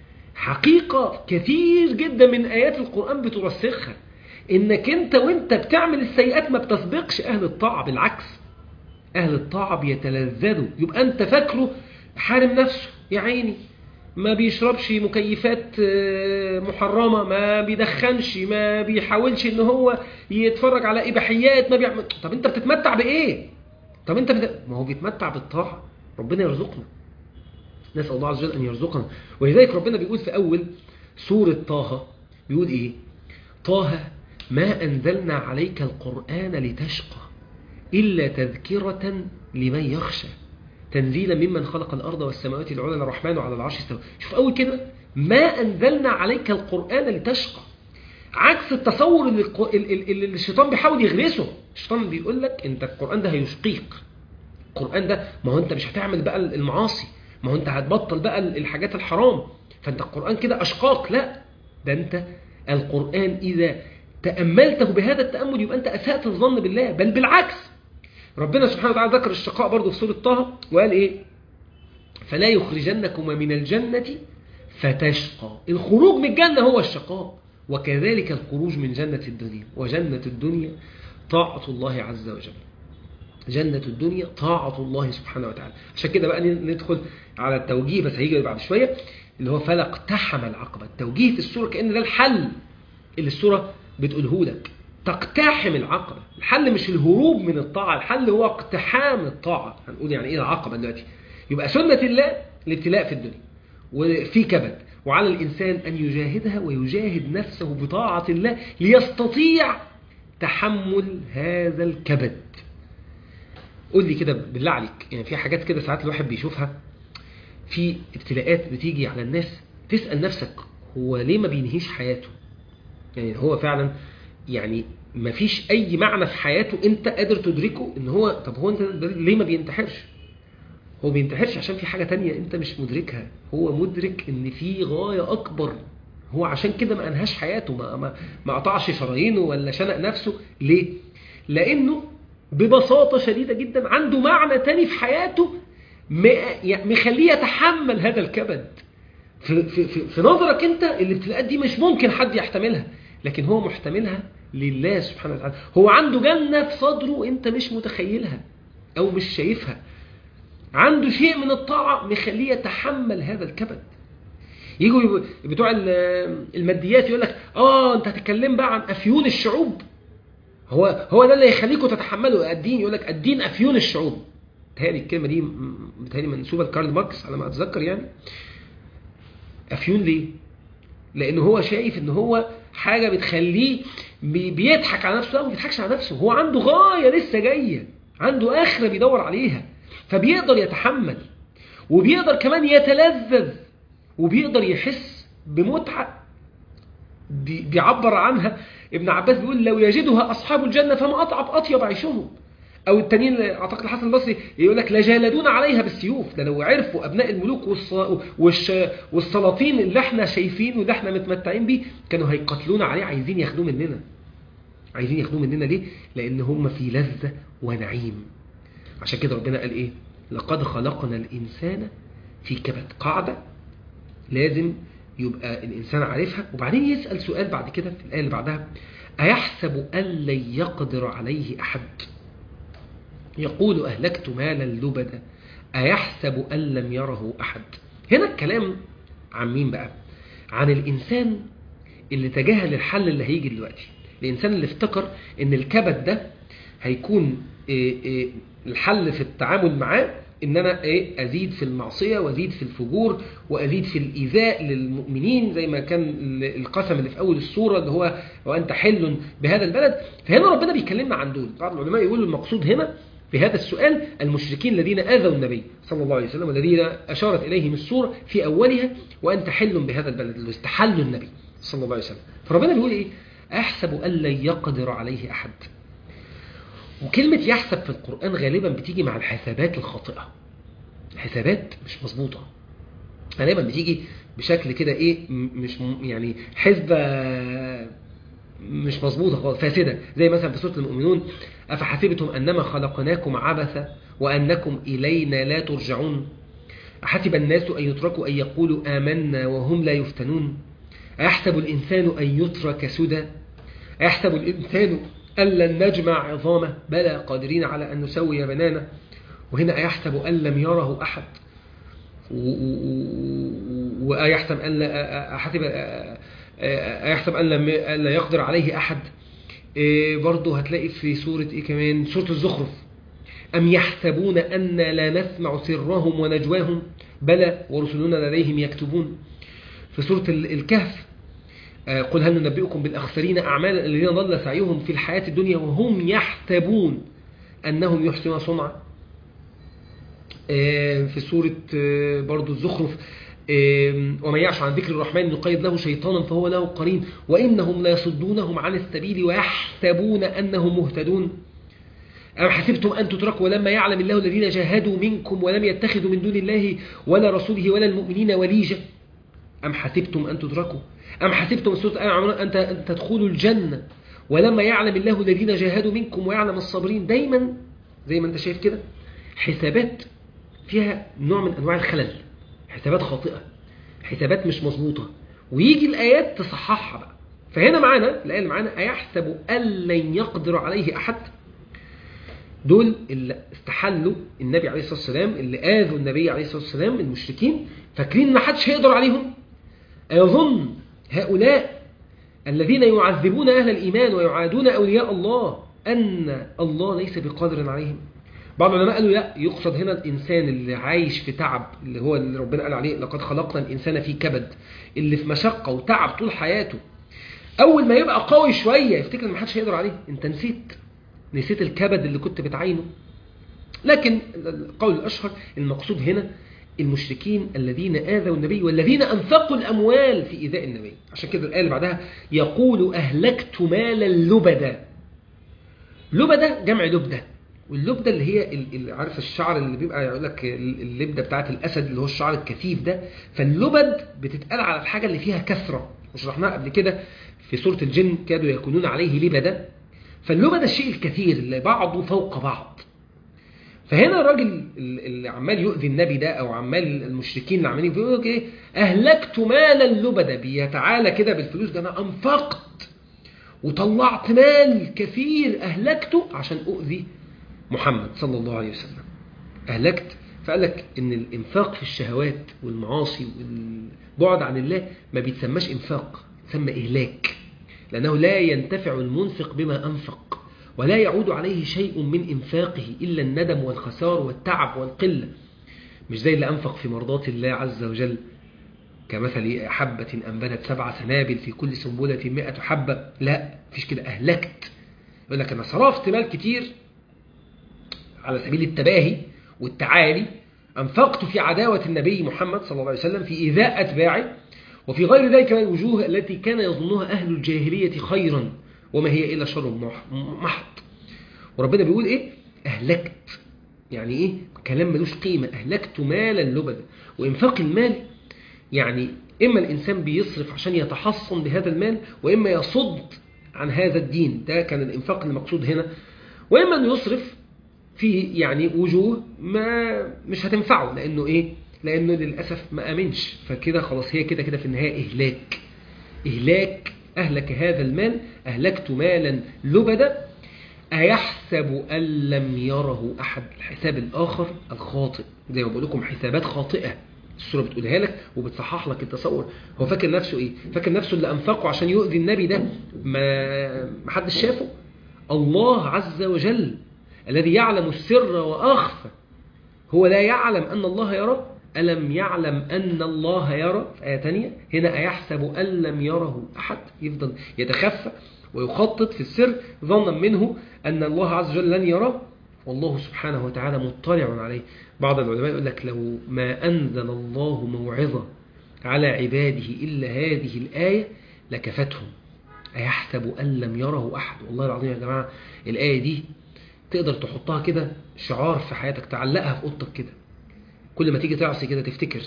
حقيقة كثير جدا من آيات القرآن بترسخها إنك أنت وأنت بتعمل السيئات ما بتسبقش أهل الطاعة بالعكس أهل الطاعة بيتلذذوا يبقى أنت فاكره حارم نفسه يا عيني ما بيشربش مكيفات محرمة ما بيدخنش ما بيحاولش ان هو يتفرج على إباحيات ما بيعمل طب انت بتتمتع بإيه طب انت بت... ما هو بيتمتع بالطاعة ربنا يرزقنا نسأل الله عز وجل أن يرزقنا ولذلك ربنا بيقول في أول سورة طه بيقول إيه طه ما أنزلنا عليك القرآن لتشقى إلا تذكرة لمن يخشى تنزيلا ممن خلق الأرض والسماوات العلى الرحمن على العرش استوى شوف أول كده ما أنزلنا عليك القرآن لتشقى عكس التصور اللي, اللي الشيطان بيحاول يغرسه الشيطان بيقول لك انت القرآن ده هيشقيك القرآن ده ما هو انت مش هتعمل بقى المعاصي ما هو انت هتبطل بقى الحاجات الحرام فانت القرآن كده أشقاك لا ده انت القرآن إذا تأملته بهذا التأمل يبقى انت أسأت الظن بالله بل بالعكس ربنا سبحانه وتعالى ذكر الشقاء برضه في سورة طه وقال ايه فلا يخرجنكما من الجنة فتشقى الخروج من الجنة هو الشقاء وكذلك الخروج من جنة الدنيا وجنة الدنيا طاعة الله عز وجل جنة الدنيا طاعة الله سبحانه وتعالى عشان كده بقى ندخل على التوجيه بس هيجي بعد شوية اللي هو فلا اقتحم العقبة التوجيه في السورة كأن ده الحل اللي السورة بتقوله لك تقتحم العقبة الحل مش الهروب من الطاعة الحل هو اقتحام الطاعة هنقول يعني ايه العقبة دلوقتي يبقى سنة الله الابتلاء في الدنيا وفي كبد وعلى الإنسان أن يجاهدها ويجاهد نفسه بطاعة الله ليستطيع تحمل هذا الكبد قول لي كده بالله عليك يعني في حاجات كده ساعات الواحد بيشوفها في ابتلاءات بتيجي على الناس تسأل نفسك هو ليه ما بينهيش حياته يعني هو فعلا يعني ما فيش أي معنى في حياته أنت قادر تدركه إن هو طب هو أنت ليه ما بينتحرش هو بينتحرش عشان في حاجة تانية انت مش مدركها هو مدرك ان في غاية اكبر هو عشان كده ما انهاش حياته ما, ما, ما قطعش شرايينه ولا شنق نفسه ليه لانه ببساطة شديدة جدا عنده معنى تاني في حياته مخليه يتحمل هذا الكبد في, في, في, في نظرك انت الابتلاءات دي مش ممكن حد يحتملها لكن هو محتملها لله سبحانه وتعالى هو عنده جنة في صدره انت مش متخيلها او مش شايفها عنده شيء من الطاعة مخليه يتحمل هذا الكبد يجوا بتوع الماديات يقول لك اه انت هتتكلم بقى عن افيون الشعوب هو هو ده اللي يخليكم تتحملوا الدين يقول لك الدين افيون الشعوب بتهيألي الكلمة دي بتهيألي منسوبة لكارل ماركس على ما أتذكر يعني أفيون ليه؟ لأن هو شايف إن هو حاجة بتخليه بيضحك على نفسه لا ما بيضحكش على نفسه هو عنده غاية لسه جاية عنده آخرة بيدور عليها فبيقدر يتحمل وبيقدر كمان يتلذذ وبيقدر يحس بمتعة بيعبر عنها ابن عباس بيقول لو يجدها أصحاب الجنة فما أطعب أطيب عيشهم او التانيين اعتقد الحسن البصري يقول لك لجالدون عليها بالسيوف ده لو عرفوا ابناء الملوك والص... والسلاطين اللي احنا شايفين واللي احنا متمتعين بيه كانوا هيقتلونا عليه عايزين ياخدوه مننا عايزين ياخدوه مننا ليه لان هم في لذة ونعيم عشان كده ربنا قال ايه لقد خلقنا الانسان في كبد قاعدة لازم يبقى الانسان عارفها وبعدين يسأل سؤال بعد كده في الايه اللي بعدها ايحسب ان لن يقدر عليه احد يقول أهلكت مالا لبدا أيحسب أن لم يره أحد هنا الكلام عن مين بقى عن الإنسان اللي تجاهل الحل اللي هيجي دلوقتي الإنسان اللي افتكر أن الكبد ده هيكون إيه إيه الحل في التعامل معاه ان انا ايه ازيد في المعصيه وازيد في الفجور وازيد في الايذاء للمؤمنين زي ما كان القسم اللي في اول السوره اللي هو وانت حل بهذا البلد فهنا ربنا بيكلمنا عن دول بعض العلماء يقولوا المقصود هنا بهذا السؤال المشركين الذين آذوا النبي صلى الله عليه وسلم والذين أشارت إليهم السورة في أولها وأنت حل بهذا البلد اللي استحلوا النبي صلى الله عليه وسلم فربنا بيقول إيه أحسب أن لن يقدر عليه أحد وكلمة يحسب في القرآن غالبا بتيجي مع الحسابات الخاطئة الحسابات مش مظبوطة غالبا بتيجي بشكل كده ايه مش يعني حسبة مش مظبوطة خالص فاسدة زي مثلا في سورة المؤمنون أفحسبتم أنما خلقناكم عبثا وأنكم إلينا لا ترجعون أحسب الناس أن يتركوا أن يقولوا آمنا وهم لا يفتنون أيحسب الإنسان أن يترك سدى أيحسب الإنسان أن لن نجمع عظامه بلى قادرين على أن نسوي بنانه وهنا أيحسب أن لم يره أحد وأيحسب أن لا أحسب أيحسب أن لم لا يقدر عليه أحد برضه هتلاقي في سورة إيه كمان سورة الزخرف أم يحسبون أن لا نسمع سرهم ونجواهم بلى ورسلنا لديهم يكتبون في سورة الكهف قل هل ننبئكم بالأخسرين أعمالا الذين ضل سعيهم في الحياة الدنيا وهم يحسبون أنهم يحسنون صنعا في سورة برضو الزخرف ومن يعش عن ذكر الرحمن نقيد له شيطانا فهو له قرين وإنهم لا يصدونهم عن السبيل ويحسبون أنهم مهتدون أم حسبتم أن تتركوا ولما يعلم الله الذين جاهدوا منكم ولم يتخذوا من دون الله ولا رسوله ولا المؤمنين وليجة أم حسبتم أن تتركوا أم حسبتم سورة آل عمران أن تدخلوا الجنة ولما يعلم الله الذين جاهدوا منكم ويعلم الصابرين دايما زي ما انت شايف كده حسابات فيها نوع من أنواع الخلل حسابات خاطئة حسابات مش مظبوطة ويجي الآيات تصححها بقى فهنا معانا الآية اللي معانا أيحسب أن لن يقدر عليه أحد دول اللي استحلوا النبي عليه الصلاة والسلام اللي آذوا النبي عليه الصلاة والسلام المشركين فاكرين ما حدش هيقدر عليهم أيظن هؤلاء الذين يعذبون أهل الإيمان ويعادون أولياء الله أن الله ليس بقادر عليهم بعض العلماء قالوا لا يقصد هنا الإنسان اللي عايش في تعب اللي هو اللي ربنا قال عليه لقد خلقنا الإنسان في كبد اللي في مشقة وتعب طول حياته أول ما يبقى قوي شوية يفتكر إن محدش هيقدر عليه أنت نسيت نسيت الكبد اللي كنت بتعينه لكن القول الأشهر المقصود هنا المشركين الذين آذوا النبي والذين أنفقوا الأموال في إيذاء النبي عشان كده الآية اللي بعدها يقول أهلكت مالا لبدا لبدا جمع لبدة واللبدة اللي هي عارف الشعر اللي بيبقى يقول لك اللبدة بتاعت الأسد اللي هو الشعر الكثيف ده فاللبد بتتقال على الحاجة اللي فيها كثرة وشرحناها قبل كده في سورة الجن كادوا يكونون عليه لبدا فاللبد الشيء الكثير اللي بعضه فوق بعض فهنا الراجل اللي عمال يؤذي النبي ده او عمال المشركين اللي عمالين بيقولوا لك ايه اهلكت مالا لبدا بيتعالى كده بالفلوس ده انا انفقت وطلعت مال كثير اهلكته عشان اؤذي محمد صلى الله عليه وسلم اهلكت فقال لك ان الانفاق في الشهوات والمعاصي والبعد عن الله ما بيتسماش انفاق يتسمى اهلاك لانه لا ينتفع المنفق بما انفق ولا يعود عليه شيء من إنفاقه إلا الندم والخسار والتعب والقلة مش زي اللي أنفق في مرضات الله عز وجل كمثل حبة أنبتت سبع سنابل في كل سنبلة مئة حبة لا فيش كده أهلكت يقول لك أنا صرفت مال كتير على سبيل التباهي والتعالي أنفقت في عداوة النبي محمد صلى الله عليه وسلم في إيذاء أتباعه وفي غير ذلك من الوجوه التي كان يظنها أهل الجاهلية خيرا وما هي إلا شر محض وربنا بيقول إيه أهلكت يعني إيه كلام ملوش قيمة أهلكت مالا لبدا وإنفاق المال يعني إما الإنسان بيصرف عشان يتحصن بهذا المال وإما يصد عن هذا الدين ده كان الإنفاق المقصود هنا وإما أن يصرف في يعني وجوه ما مش هتنفعه لأنه إيه لأنه للأسف ما أمنش فكده خلاص هي كده كده في النهاية إهلاك إهلاك أهلك هذا المال أهلكت مالا لبدا أيحسب أن لم يره أحد الحساب الآخر الخاطئ زي ما بقول لكم حسابات خاطئة السورة بتقولها لك وبتصحح لك التصور هو فاكر نفسه إيه فاكر نفسه اللي أنفقه عشان يؤذي النبي ده ما محدش شافه الله عز وجل الذي يعلم السر وأخفى هو لا يعلم أن الله يرى ألم يعلم أن الله يرى في آية تانية هنا أيحسب أن لم يره أحد يفضل يتخفى ويخطط في السر ظنا منه أن الله عز وجل لن يراه والله سبحانه وتعالى مطلع عليه بعض العلماء يقول لك لو ما أنزل الله موعظة على عباده إلا هذه الآية لكفتهم أيحسب أن لم يره أحد والله العظيم يا جماعة الآية دي تقدر تحطها كده شعار في حياتك تعلقها في أوضتك كده كل ما تيجي تعصي كده تفتكر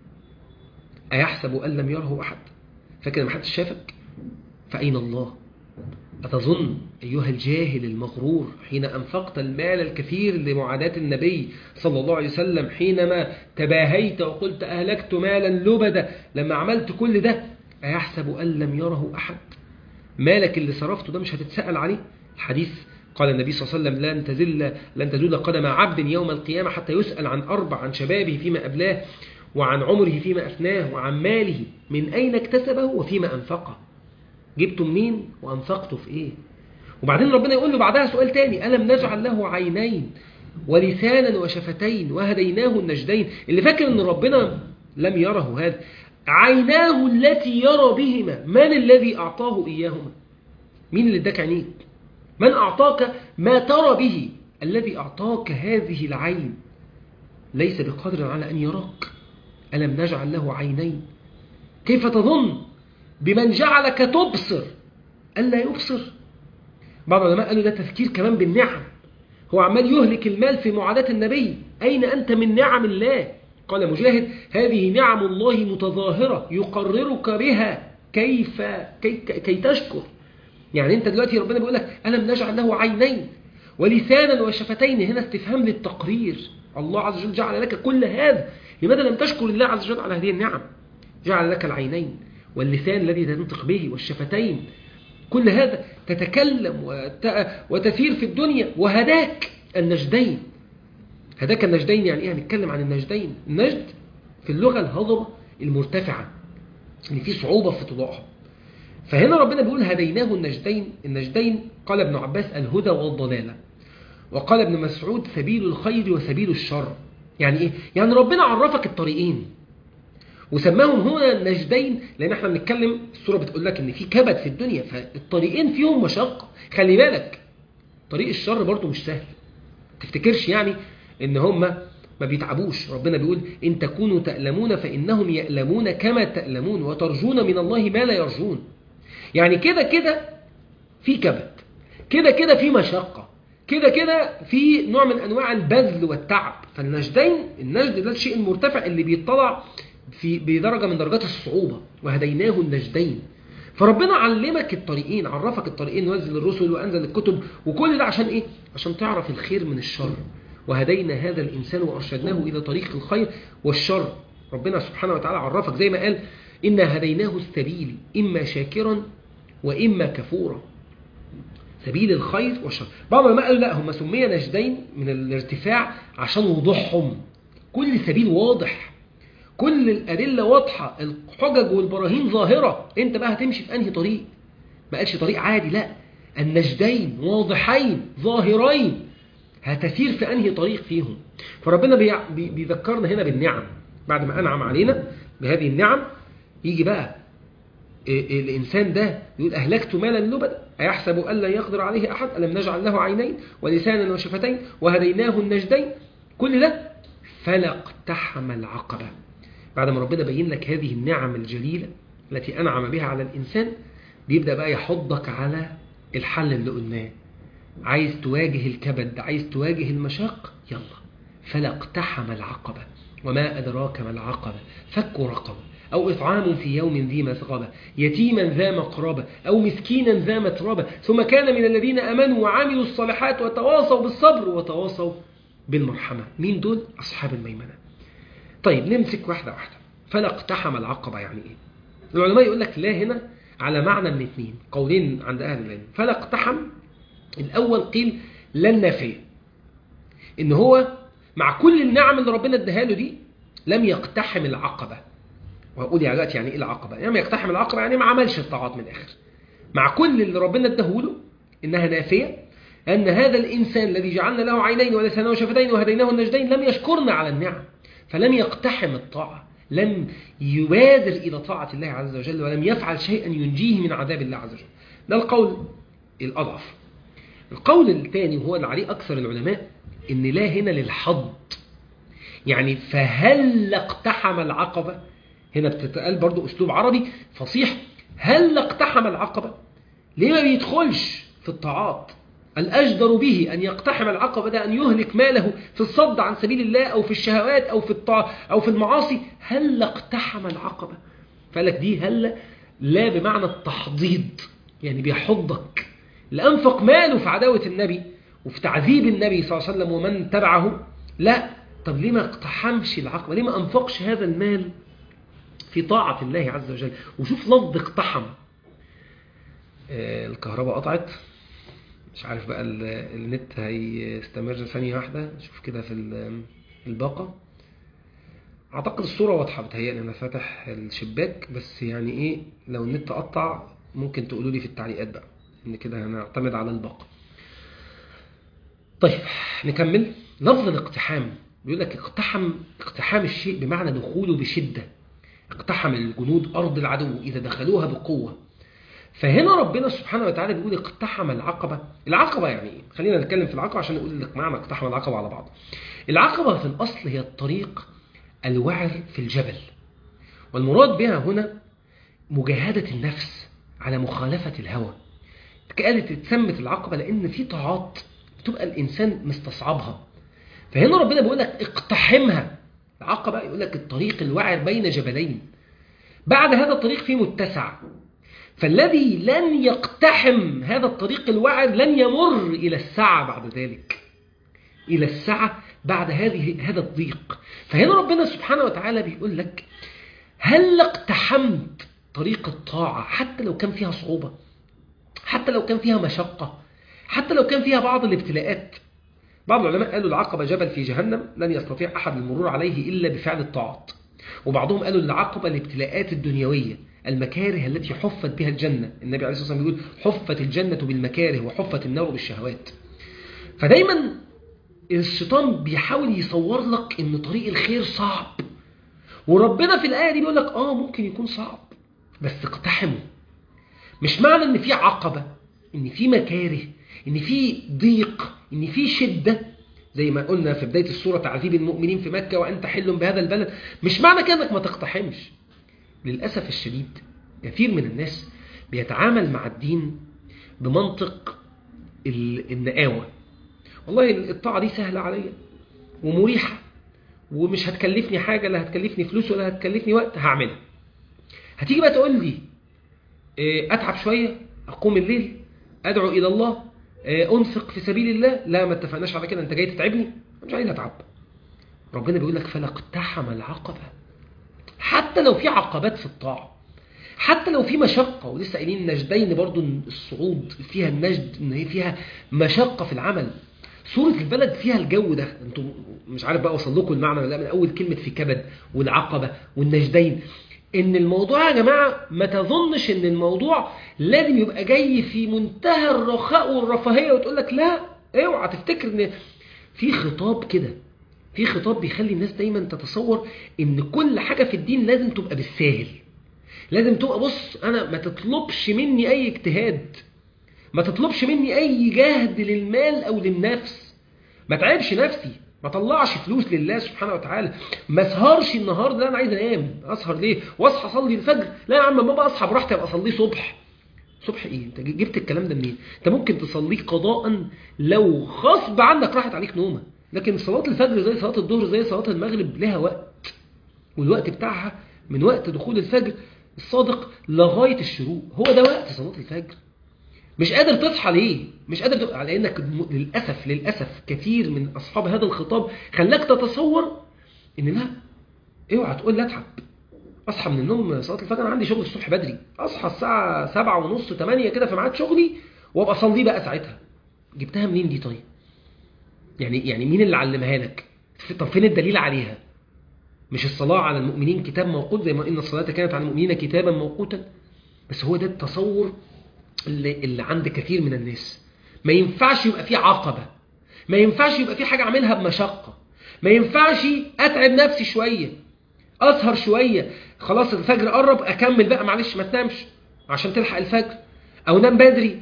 أيحسب أن لم يره أحد فاكر ما حدش شافك فأين الله أتظن أيها الجاهل المغرور حين أنفقت المال الكثير لمعاداة النبي صلى الله عليه وسلم حينما تباهيت وقلت أهلكت مالا لبدا لما عملت كل ده أيحسب أن لم يره أحد مالك اللي صرفته ده مش هتتسأل عليه الحديث قال النبي صلى الله عليه وسلم لن تزل لن تزول قدم عبد يوم القيامة حتى يسأل عن أربع عن شبابه فيما أبلاه وعن عمره فيما أفناه وعن ماله من أين اكتسبه وفيما أنفقه جبته منين وأنفقته في إيه وبعدين ربنا يقول له بعدها سؤال تاني ألم نجعل له عينين ولسانا وشفتين وهديناه النجدين اللي فاكر أن ربنا لم يره هذا عيناه التي يرى بهما من الذي أعطاه إياهما مين اللي اداك عينيك من أعطاك ما ترى به الذي أعطاك هذه العين ليس بقادر على أن يراك ألم نجعل له عينين كيف تظن بمن جعلك تبصر ألا يبصر بعض العلماء قالوا ده تفكير كمان بالنعم هو عمال يهلك المال في معاداة النبي أين أنت من نعم الله قال مجاهد هذه نعم الله متظاهرة يقررك بها كيف كي, كي تشكر يعني انت دلوقتي ربنا بيقول لك ألم نجعل له عينين ولسانا وشفتين هنا استفهام للتقرير الله عز وجل جعل لك كل هذا لماذا لم تشكر الله عز وجل على هذه النعم جعل لك العينين واللسان الذي تنطق به والشفتين كل هذا تتكلم وت... وتسير في الدنيا وهداك النجدين هداك النجدين يعني ايه هنتكلم عن النجدين النجد في اللغة الهضبة المرتفعة اللي فيه صعوبة في طلوعها فهنا ربنا بيقول هديناه النجدين النجدين قال ابن عباس الهدى والضلالة وقال ابن مسعود سبيل الخير وسبيل الشر يعني ايه يعني ربنا عرفك الطريقين وسماهم هنا النجدين لان احنا بنتكلم السوره بتقول لك ان في كبد في الدنيا فالطريقين فيهم مشقه خلي بالك طريق الشر برضه مش سهل تفتكرش يعني ان هم ما بيتعبوش ربنا بيقول ان تكونوا تألمون فانهم يألمون كما تألمون وترجون من الله ما لا يرجون يعني كده كده في كبد كده كده في مشقه كده كده في نوع من انواع البذل والتعب فالنجدين النجد ده الشيء المرتفع اللي بيطلع في بدرجة من درجات الصعوبة وهديناه النجدين فربنا علمك الطريقين عرفك الطريقين نزل الرسل وأنزل الكتب وكل ده عشان إيه؟ عشان تعرف الخير من الشر وهدينا هذا الإنسان وأرشدناه إلى طريق الخير والشر ربنا سبحانه وتعالى عرفك زي ما قال إنا هديناه السبيل إما شاكرا وإما كفورا سبيل الخير والشر بعض العلماء قالوا لا هم سمي نجدين من الارتفاع عشان وضوحهم كل سبيل واضح كل الأدلة واضحة الحجج والبراهين ظاهرة انت بقى هتمشي في أنهي طريق ما قالش طريق عادي لا النجدين واضحين ظاهرين هتسير في أنهي طريق فيهم فربنا بي بيذكرنا هنا بالنعم بعد ما أنعم علينا بهذه النعم يجي بقى الإنسان ده يقول أهلكت مالا لبدا أيحسب أن لا يقدر عليه أحد ألم نجعل له عينين ولسانا وشفتين وهديناه النجدين كل ده فلا اقتحم العقبة بعد ما ربنا بين لك هذه النعم الجليلة التي أنعم بها على الإنسان بيبدأ بقى يحضك على الحل اللي قلناه عايز تواجه الكبد عايز تواجه المشاق يلا فلا اقتحم العقبة وما أدراك ما العقبة فك رقبة أو إطعام في يوم ذي مسغبة يتيما ذا مقربة أو مسكينا ذا متربة ثم كان من الذين أمنوا وعملوا الصالحات وتواصوا بالصبر وتواصوا بالمرحمة مين دول؟ أصحاب الميمنة طيب نمسك واحدة واحدة فلا اقتحم العقبة يعني إيه؟ العلماء يقول لك لا هنا على معنى من اثنين قولين عند أهل العلم فلا اقتحم الأول قيل لن نافية إن هو مع كل النعم اللي ربنا اداها له دي لم يقتحم العقبة وهقول يا دلوقتي يعني ايه العقبة يعني يقتحم العقبة يعني ما عملش الطاعات من الآخر مع كل اللي ربنا اداه له إنها نافية أن هذا الإنسان الذي جعلنا له عينين ولسانه وشفتين وهديناه النجدين لم يشكرنا على النعم فلم يقتحم الطاعة لم يبادر إلى طاعة الله عز وجل ولم يفعل شيئا ينجيه من عذاب الله عز وجل ده القول الأضعف القول الثاني وهو اللي عليه أكثر العلماء إن لا هنا للحظ يعني فهل اقتحم العقبة هنا بتتقال برضو أسلوب عربي فصيح هل اقتحم العقبة ليه ما بيدخلش في الطاعات الأجدر به أن يقتحم العقبة ده أن يهلك ماله في الصد عن سبيل الله أو في الشهوات أو في الطاعة أو في المعاصي هل اقتحم العقبة فقالك دي هل لا بمعنى التحضيض يعني بيحضك لأنفق ماله في عداوة النبي وفي تعذيب النبي صلى الله عليه وسلم ومن تبعه لا طب ليه ما اقتحمش العقبة ليه ما أنفقش هذا المال في طاعة الله عز وجل وشوف لفظ اقتحم آه الكهرباء قطعت مش عارف بقى النت هيستمر ثانية واحدة شوف كده في الباقة اعتقد الصورة واضحة بتهيألي انا فاتح الشباك بس يعني ايه لو النت قطع ممكن تقولوا لي في التعليقات بقى ان كده هنعتمد على الباقة طيب نكمل لفظ الاقتحام بيقول لك اقتحم اقتحام الشيء بمعنى دخوله بشدة اقتحم الجنود أرض العدو إذا دخلوها بقوة فهنا ربنا سبحانه وتعالى بيقول اقتحم العقبة العقبة يعني ايه؟ خلينا نتكلم في العقبة عشان نقول لك معنى اقتحم العقبة على بعض العقبة في الأصل هي الطريق الوعر في الجبل والمراد بها هنا مجاهدة النفس على مخالفة الهوى قالت اتسمت العقبة لأن في طاعات بتبقى الإنسان مستصعبها فهنا ربنا بيقول لك اقتحمها العقبة يقول لك الطريق الوعر بين جبلين بعد هذا الطريق فيه متسع فالذي لن يقتحم هذا الطريق الوعر لن يمر إلى السعة بعد ذلك إلى السعة بعد هذه هذا الضيق فهنا ربنا سبحانه وتعالى بيقول لك هل اقتحمت طريق الطاعة حتى لو كان فيها صعوبة حتى لو كان فيها مشقة حتى لو كان فيها بعض الابتلاءات بعض العلماء قالوا العقبة جبل في جهنم لن يستطيع أحد المرور عليه إلا بفعل الطاعات وبعضهم قالوا العقبة الابتلاءات الدنيوية المكاره التي حفت بها الجنة النبي عليه الصلاة والسلام يقول حفت الجنة بالمكاره وحفت النار بالشهوات فدايما الشيطان بيحاول يصور لك ان طريق الخير صعب وربنا في الآية دي بيقول لك اه ممكن يكون صعب بس اقتحمه مش معنى ان في عقبة ان في مكاره ان في ضيق ان في شدة زي ما قلنا في بداية السورة تعذيب المؤمنين في مكة وأنت حل بهذا البلد مش معنى كده انك ما تقتحمش للأسف الشديد كثير من الناس بيتعامل مع الدين بمنطق النقاوة والله الطاعة دي سهلة عليا ومريحة ومش هتكلفني حاجة لا هتكلفني فلوس ولا هتكلفني وقت هعملها هتيجي بقى تقول لي أتعب شوية أقوم الليل أدعو إلى الله أنفق في سبيل الله لا ما اتفقناش على كده أنت جاي تتعبني مش عايز اتعب ربنا بيقول لك فلا اقتحم العقبة حتى لو في عقبات في الطاعة حتى لو في مشقة ولسه قايلين نجدين برضو الصعود فيها النجد ان هي فيها مشقة في العمل سورة البلد فيها الجو ده انتم مش عارف بقى اوصل لكم المعنى ولا لا من اول كلمة في كبد والعقبة والنجدين ان الموضوع يا جماعة ما تظنش ان الموضوع لازم يبقى جاي في منتهى الرخاء والرفاهية وتقول لك لا اوعى تفتكر ان في خطاب كده في خطاب بيخلي الناس دايما تتصور ان كل حاجة في الدين لازم تبقى بالساهل لازم تبقى بص انا ما تطلبش مني اي اجتهاد ما تطلبش مني اي جهد للمال او للنفس ما تعبش نفسي ما طلعش فلوس لله سبحانه وتعالى ما اسهرش النهارده لا انا عايز انام اسهر ليه واصحى اصلي الفجر لا يا عم ما بقى اصحى براحتي ابقى اصليه صبح صبح ايه انت جبت الكلام ده منين انت ممكن تصليه قضاء لو غصب عنك راحت عليك نومه لكن صلاه الفجر زي صلاه الظهر زي صلاه المغرب لها وقت والوقت بتاعها من وقت دخول الفجر الصادق لغايه الشروق هو ده وقت صلاه الفجر مش قادر تصحى ليه مش قادر تبقى على انك للاسف للاسف كثير من اصحاب هذا الخطاب خلاك تتصور ان لا اوعى تقول لا اتعب اصحى من النوم صلاه الفجر انا عندي شغل الصبح بدري اصحى الساعه سبعة ونص 8 كده في ميعاد شغلي وابقى اصلي بقى ساعتها جبتها منين دي طيب يعني يعني مين اللي علمها لك طب فين الدليل عليها مش الصلاه على المؤمنين كتاب موقوت زي ما ان الصلاه كانت على المؤمنين كتابا موقوتا بس هو ده التصور اللي, اللي عند كثير من الناس ما ينفعش يبقى في عقبة ما ينفعش يبقى في حاجة أعملها بمشقة ما ينفعش أتعب نفسي شوية أسهر شوية خلاص الفجر قرب أكمل بقى معلش ما تنامش عشان تلحق الفجر أو نام بدري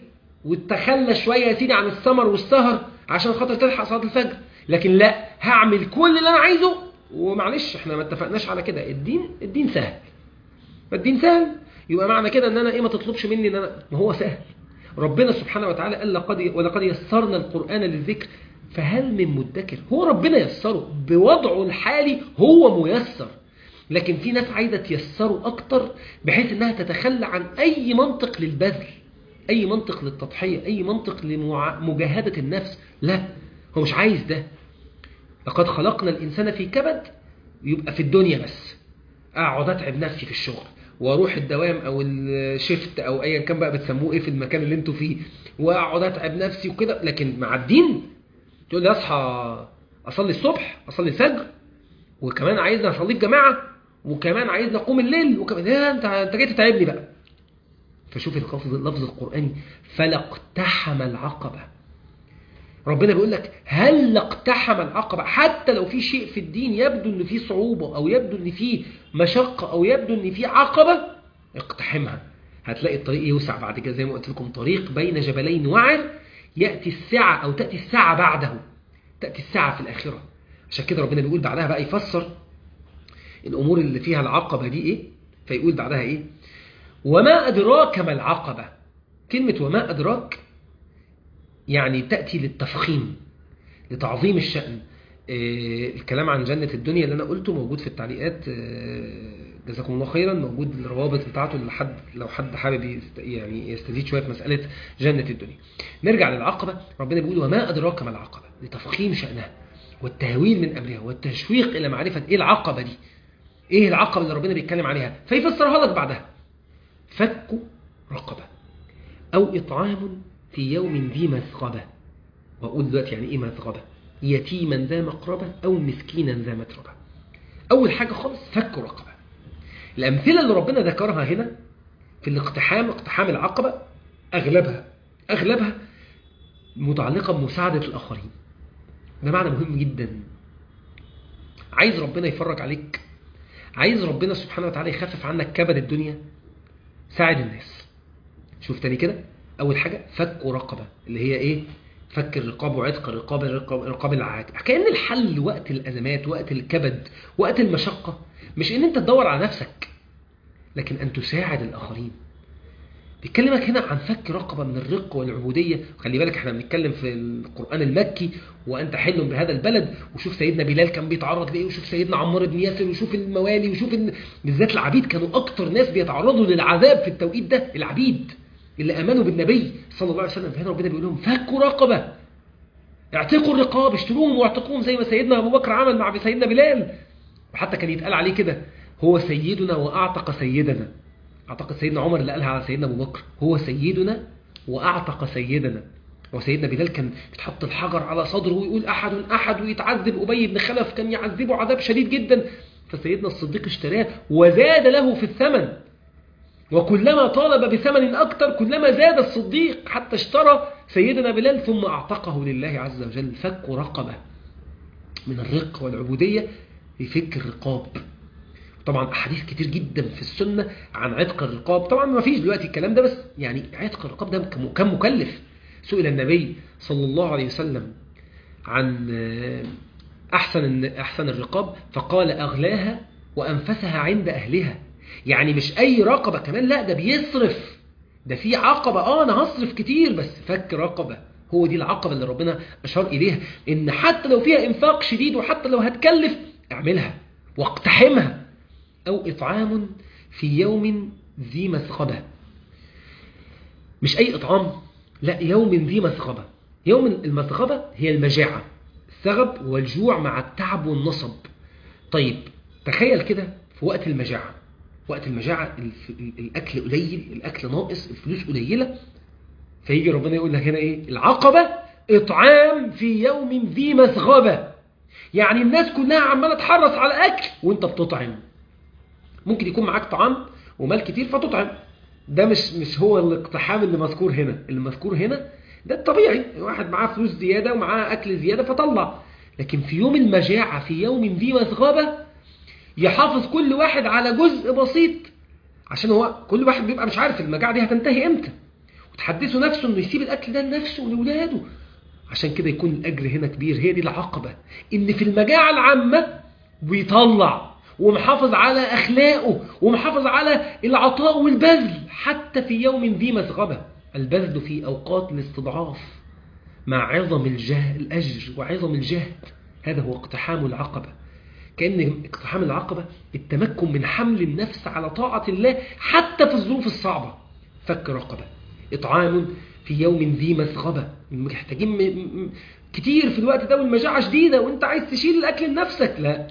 وتخلى شوية يا سيدي عن السمر والسهر عشان خاطر تلحق صلاة الفجر لكن لا هعمل كل اللي أنا عايزه ومعلش احنا ما اتفقناش على كده الدين الدين سهل فالدين سهل يبقى معنى كده ان انا ايه ما تطلبش مني ان انا ما هو سهل ربنا سبحانه وتعالى قال لقد ولقد يسرنا القرآن للذكر فهل من مدكر هو ربنا يسره بوضعه الحالي هو ميسر لكن في ناس عايزة تيسره أكتر بحيث أنها تتخلى عن أي منطق للبذل أي منطق للتضحية أي منطق لمجاهدة النفس لا هو مش عايز ده لقد خلقنا الإنسان في كبد يبقى في الدنيا بس أقعد أتعب نفسي في الشغل واروح الدوام او الشيفت او ايا كان بقى بتسموه ايه في المكان اللي انتوا فيه واقعد اتعب نفسي وكده لكن مع الدين تقول لي اصحى اصلي الصبح اصلي الفجر وكمان عايزني اصلي الجماعه وكمان عايزني اقوم الليل وكمان ايه انت انت جاي تتعبني بقى فشوف اللفظ اللفظ القراني فلا اقتحم العقبه ربنا بيقول لك هل اقتحم العقبة حتى لو في شيء في الدين يبدو ان فيه صعوبة او يبدو ان فيه مشقة او يبدو ان فيه عقبة اقتحمها هتلاقي الطريق يوسع بعد كده زي ما قلت لكم طريق بين جبلين وعر يأتي الساعة او تأتي الساعة بعده تأتي الساعة في الآخرة عشان كده ربنا بيقول بعدها بقى يفسر الأمور اللي فيها العقبة دي ايه فيقول بعدها ايه وما أدراك ما العقبة كلمة وما أدراك يعني تأتي للتفخيم لتعظيم الشأن إيه الكلام عن جنة الدنيا اللي أنا قلته موجود في التعليقات إيه جزاكم الله خيرا موجود الروابط بتاعته لحد لو حد حابب يست يعني يستزيد شوية في مسألة جنة الدنيا نرجع للعقبة ربنا بيقول وما أدراك ما العقبة لتفخيم شأنها والتهويل من أمرها والتشويق إلى معرفة إيه العقبة دي إيه العقبة اللي ربنا بيتكلم عليها فيفسرها لك بعدها فك رقبة أو إطعام في يوم ذي مسغبة وأقول دلوقتي يعني إيه مسغبة يتيما ذا مقربة أو مسكينا ذا متربة أول حاجة خالص فك رقبة الأمثلة اللي ربنا ذكرها هنا في الاقتحام اقتحام العقبة أغلبها أغلبها متعلقة بمساعدة الآخرين ده معنى مهم جدا عايز ربنا يفرج عليك عايز ربنا سبحانه وتعالى يخفف عنك كبد الدنيا ساعد الناس شوف تاني كده أول حاجة فك رقبة اللي هي إيه فك الرقاب وعتق الرقاب رقاب العاد كأن الحل وقت الأزمات وقت الكبد وقت المشقة مش إن أنت تدور على نفسك لكن أن تساعد الآخرين بيتكلمك هنا عن فك رقبة من الرق والعبودية خلي بالك احنا بنتكلم في القرآن المكي وأنت حل بهذا البلد وشوف سيدنا بلال كان بيتعرض لإيه وشوف سيدنا عمار بن ياسر وشوف الموالي وشوف إن بالذات العبيد كانوا أكتر ناس بيتعرضوا للعذاب في التوقيت ده العبيد اللي امنوا بالنبي صلى الله عليه وسلم فهنا ربنا بيقول لهم فكوا رقبه اعتقوا الرقاب اشتروهم واعتقوهم زي ما سيدنا أبو بكر عمل مع سيدنا بلال وحتى كان يتقال عليه كده هو سيدنا وأعتق سيدنا أعتقد سيدنا عمر اللي قالها على سيدنا أبو بكر هو سيدنا وأعتق سيدنا وسيدنا بلال كان بتحط الحجر على صدره ويقول أحد أحد ويتعذب أبي بن خلف كان يعذبه عذاب شديد جدا فسيدنا الصديق اشتراه وزاد له في الثمن وكلما طالب بثمن أكثر كلما زاد الصديق حتى اشترى سيدنا بلال ثم أعتقه لله عز وجل فك رقبة من الرق والعبودية يفك الرقاب طبعا أحاديث كتير جدا في السنة عن عتق الرقاب طبعا ما فيش دلوقتي الكلام ده بس يعني عتق الرقاب ده كم مكلف سئل النبي صلى الله عليه وسلم عن أحسن أحسن الرقاب فقال أغلاها وأنفسها عند أهلها يعني مش أي رقبة كمان لا ده بيصرف ده في عقبة آه أنا هصرف كتير بس فك رقبة هو دي العقبة اللي ربنا أشار إليها إن حتى لو فيها إنفاق شديد وحتى لو هتكلف اعملها واقتحمها أو إطعام في يوم ذي مسغبة مش أي إطعام لا يوم ذي مسغبة يوم المسغبة هي المجاعة الثغب والجوع مع التعب والنصب طيب تخيل كده في وقت المجاعة وقت المجاعة الأكل قليل الأكل ناقص الفلوس قليلة فيجي ربنا يقول لك هنا إيه العقبة إطعام في يوم ذي مسغبة يعني الناس كلها عمالة تحرص على أكل وانت بتطعم ممكن يكون معاك طعام ومال كتير فتطعم ده مش مش هو الاقتحام اللي مذكور هنا اللي مذكور هنا ده الطبيعي واحد معاه فلوس زيادة ومعاه أكل زيادة فطلع لكن في يوم المجاعة في يوم ذي مسغبة يحافظ كل واحد على جزء بسيط عشان هو كل واحد بيبقى مش عارف المجاعة دي هتنتهي امتى وتحدثه نفسه انه يسيب الاكل ده لنفسه ولاولاده عشان كده يكون الاجر هنا كبير هي دي العقبة ان في المجاعة العامة بيطلع ومحافظ على اخلاقه ومحافظ على العطاء والبذل حتى في يوم ذي مسغبة البذل في اوقات الاستضعاف مع عظم الجهد الاجر وعظم الجهد هذا هو اقتحام العقبه كأن اقتحام العقبة التمكن من حمل النفس على طاعة الله حتى في الظروف الصعبة فك رقبة إطعام في يوم ذي مسغبة محتاجين كتير في الوقت ده والمجاعة شديدة وانت عايز تشيل الأكل لنفسك لا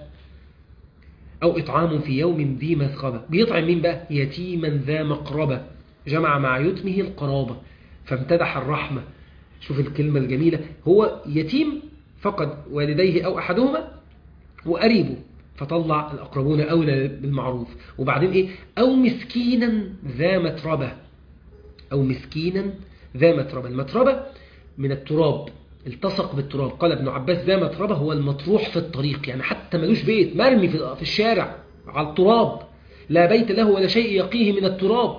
أو إطعام في يوم ذي مسغبة بيطعم مين بقى يتيما ذا مقربة جمع مع يتمه القرابة فامتدح الرحمة شوف الكلمة الجميلة هو يتيم فقد والديه أو أحدهما وقريبه فطلع الأقربون أولى بالمعروف وبعدين إيه أو مسكينا ذا متربة أو مسكينا ذا متربة المتربة من التراب التصق بالتراب قال ابن عباس ذا متربة هو المطروح في الطريق يعني حتى ملوش بيت مرمي في الشارع على التراب لا بيت له ولا شيء يقيه من التراب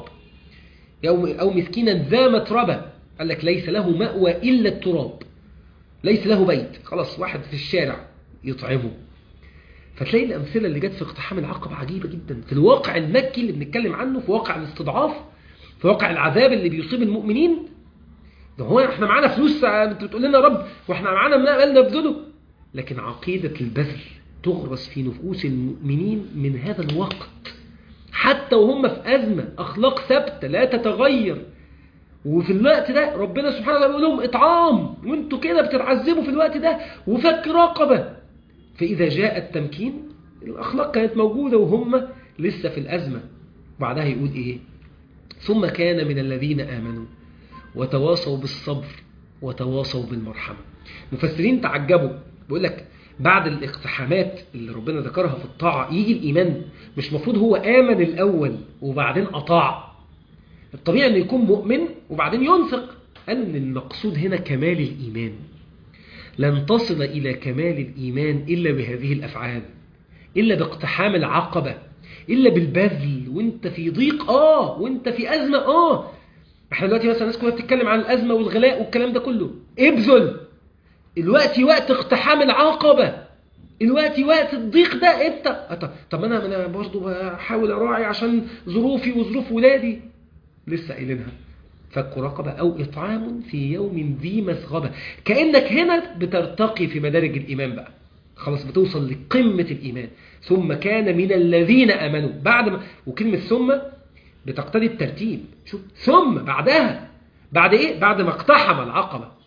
أو مسكينا ذا متربة قال لك ليس له مأوى إلا التراب ليس له بيت خلاص واحد في الشارع يطعمه فتلاقي الأمثلة اللي جت في اقتحام العقبة عجيبة جدا في الواقع المكي اللي بنتكلم عنه في واقع الاستضعاف في واقع العذاب اللي بيصيب المؤمنين ده هو احنا معانا فلوس انت بتقول لنا رب واحنا معانا مال نبذله لكن عقيدة البذل تغرس في نفوس المؤمنين من هذا الوقت حتى وهم في أزمة أخلاق ثابتة لا تتغير وفي الوقت ده ربنا سبحانه وتعالى بيقول لهم إطعام وانتوا كده بتتعذبوا في الوقت ده وفك رقبة فإذا جاء التمكين الأخلاق كانت موجودة وهم لسه في الأزمة بعدها يقول إيه ثم كان من الذين آمنوا وتواصوا بالصبر وتواصوا بالمرحمة مفسرين تعجبوا بيقول لك بعد الاقتحامات اللي ربنا ذكرها في الطاعة يجي الإيمان مش مفروض هو آمن الأول وبعدين أطاع الطبيعي أنه يكون مؤمن وبعدين ينفق أن المقصود هنا كمال الإيمان لن تصل إلى كمال الإيمان إلا بهذه الأفعال إلا باقتحام العقبة إلا بالبذل وانت في ضيق آه وانت في أزمة آه احنا دلوقتي مثلا الناس كلها بتتكلم عن الأزمة والغلاء والكلام ده كله ابذل الوقت وقت اقتحام العقبة الوقت وقت الضيق ده انت طب انا انا برضه بحاول اراعي عشان ظروفي وظروف ولادي لسه قايلينها فك رقبة أو إطعام في يوم ذي مسغبة كأنك هنا بترتقي في مدارج الإيمان بقى خلاص بتوصل لقمة الإيمان ثم كان من الذين أمنوا بعد ما وكلمة ثم بتقتضي الترتيب شوف ثم بعدها بعد إيه؟ بعد ما اقتحم العقبة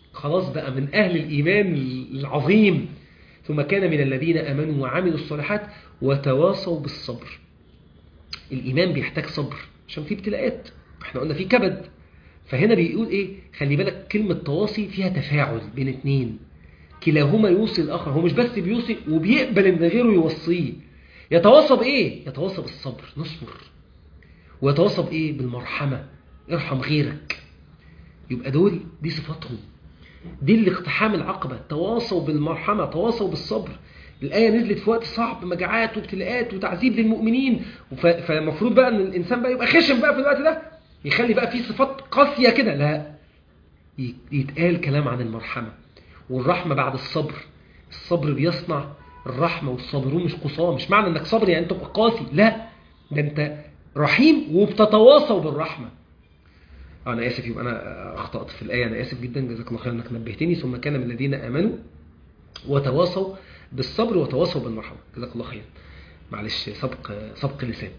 خلاص بقى من أهل الإيمان العظيم ثم كان من الذين آمنوا وعملوا الصالحات وتواصوا بالصبر الإيمان بيحتاج صبر عشان في ابتلاءات احنا قلنا في كبد فهنا بيقول ايه خلي بالك كلمة تواصي فيها تفاعل بين اتنين كلاهما يوصي الآخر هو مش بس بيوصي وبيقبل ان غيره يوصيه يتواصى بايه يتواصى بالصبر نصبر ويتواصى بايه بالمرحمة ارحم غيرك يبقى دول دي صفاتهم دي اللي اقتحام العقبة تواصوا بالمرحمة تواصوا بالصبر الآية نزلت في وقت صعب مجاعات وابتلاءات وتعذيب للمؤمنين فالمفروض بقى ان الإنسان بقى يبقى خشن بقى في الوقت ده يخلي بقى فيه صفات قاسية كده لا يتقال كلام عن المرحمة والرحمة بعد الصبر الصبر بيصنع الرحمة والصابرون مش قصاه مش معنى انك صبر يعني انت قاسي لا ده انت رحيم وبتتواصوا بالرحمة انا اسف يبقى انا اخطأت في الآية انا اسف جدا جزاك الله خير انك نبهتني ثم كان من الذين امنوا وتواصوا بالصبر وتواصوا بالمرحمة جزاك الله خير معلش سبق سبق لسان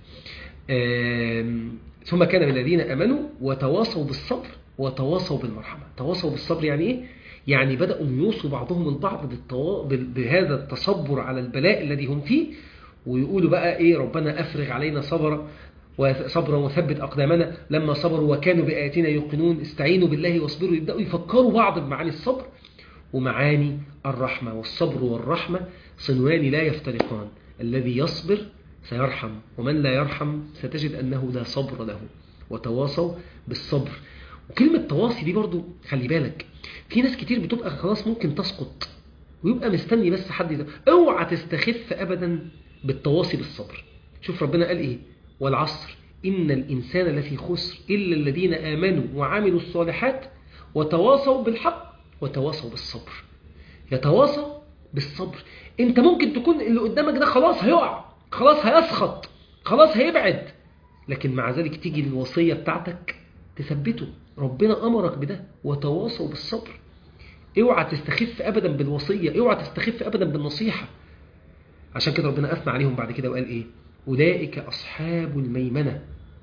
ثم كان من الذين امنوا وتواصوا بالصبر وتواصوا بالمرحمة تواصوا بالصبر يعني ايه يعني بدأوا يوصوا بعضهم البعض بالتوا... بهذا التصبر على البلاء الذي هم فيه ويقولوا بقى ايه ربنا افرغ علينا صبرا وصبرا وثبت أقدامنا لما صبروا وكانوا بآياتنا يوقنون استعينوا بالله واصبروا يبدأوا يفكروا بعض بمعاني الصبر ومعاني الرحمة والصبر والرحمة صنوان لا يفترقان الذي يصبر سيرحم ومن لا يرحم ستجد أنه لا صبر له وتواصوا بالصبر وكلمة تواصي دي برضو خلي بالك في ناس كتير بتبقى خلاص ممكن تسقط ويبقى مستني بس حد يزق. اوعى تستخف أبدا بالتواصي بالصبر شوف ربنا قال ايه والعصر إن الإنسان لفي خسر إلا الذين آمنوا وعملوا الصالحات وتواصوا بالحق وتواصوا بالصبر يتواصى بالصبر انت ممكن تكون اللي قدامك ده خلاص هيقع خلاص هيسخط خلاص هيبعد لكن مع ذلك تيجي الوصية بتاعتك تثبته ربنا أمرك بده وتواصوا بالصبر اوعى تستخف أبدا بالوصية اوعى تستخف أبدا بالنصيحة عشان كده ربنا أثنى عليهم بعد كده وقال إيه أولئك أصحاب الميمنة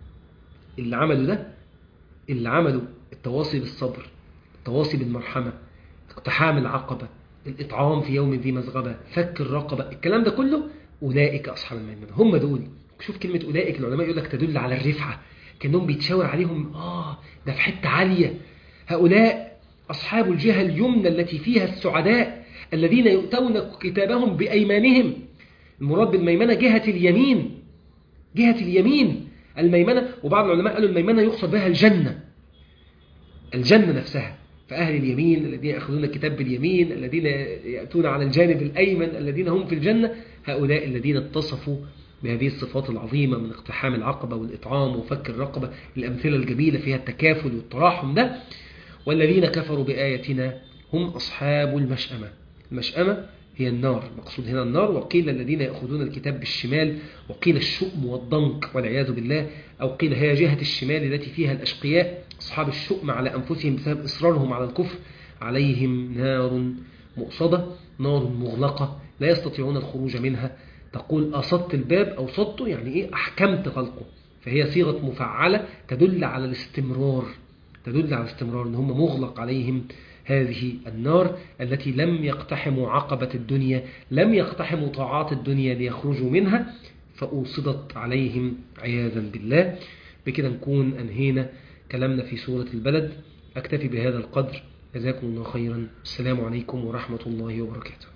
اللي عملوا ده اللي عملوا التواصي بالصبر التواصي بالمرحمة اقتحام العقبة الإطعام في يوم ذي مزغبة فك الرقبة الكلام ده كله أولئك أصحاب الميمنة هم دول شوف كلمة أولئك العلماء يقول لك تدل على الرفعة كأنهم بيتشاور عليهم آه ده في حتة عالية هؤلاء أصحاب الجهة اليمنى التي فيها السعداء الذين يؤتون كتابهم بأيمانهم المراد بالميمنة جهة اليمين جهة اليمين الميمنة وبعض العلماء قالوا الميمنة يقصد بها الجنة الجنة نفسها فأهل اليمين الذين يأخذون الكتاب باليمين الذين يأتون على الجانب الأيمن الذين هم في الجنة هؤلاء الذين اتصفوا بهذه الصفات العظيمة من اقتحام العقبة والإطعام وفك الرقبة الأمثلة الجميلة فيها التكافل والتراحم ده والذين كفروا بآياتنا هم أصحاب المشأمة المشأمة هي النار مقصود هنا النار وقيل الذين يأخذون الكتاب بالشمال وقيل الشؤم والضنك والعياذ بالله أو قيل هي جهة الشمال التي فيها الأشقياء أصحاب الشؤم على أنفسهم بسبب إصرارهم على الكفر عليهم نار مؤصدة نار مغلقة لا يستطيعون الخروج منها تقول أصدت الباب أو صدته يعني إيه أحكمت غلقه فهي صيغة مفعلة تدل على الاستمرار تدل على الاستمرار أن هم مغلق عليهم هذه النار التي لم يقتحموا عقبة الدنيا لم يقتحموا طاعات الدنيا ليخرجوا منها فأوصدت عليهم عياذا بالله بكده نكون أنهينا كلامنا في سورة البلد أكتفي بهذا القدر جزاكم الله خيرا السلام عليكم ورحمة الله وبركاته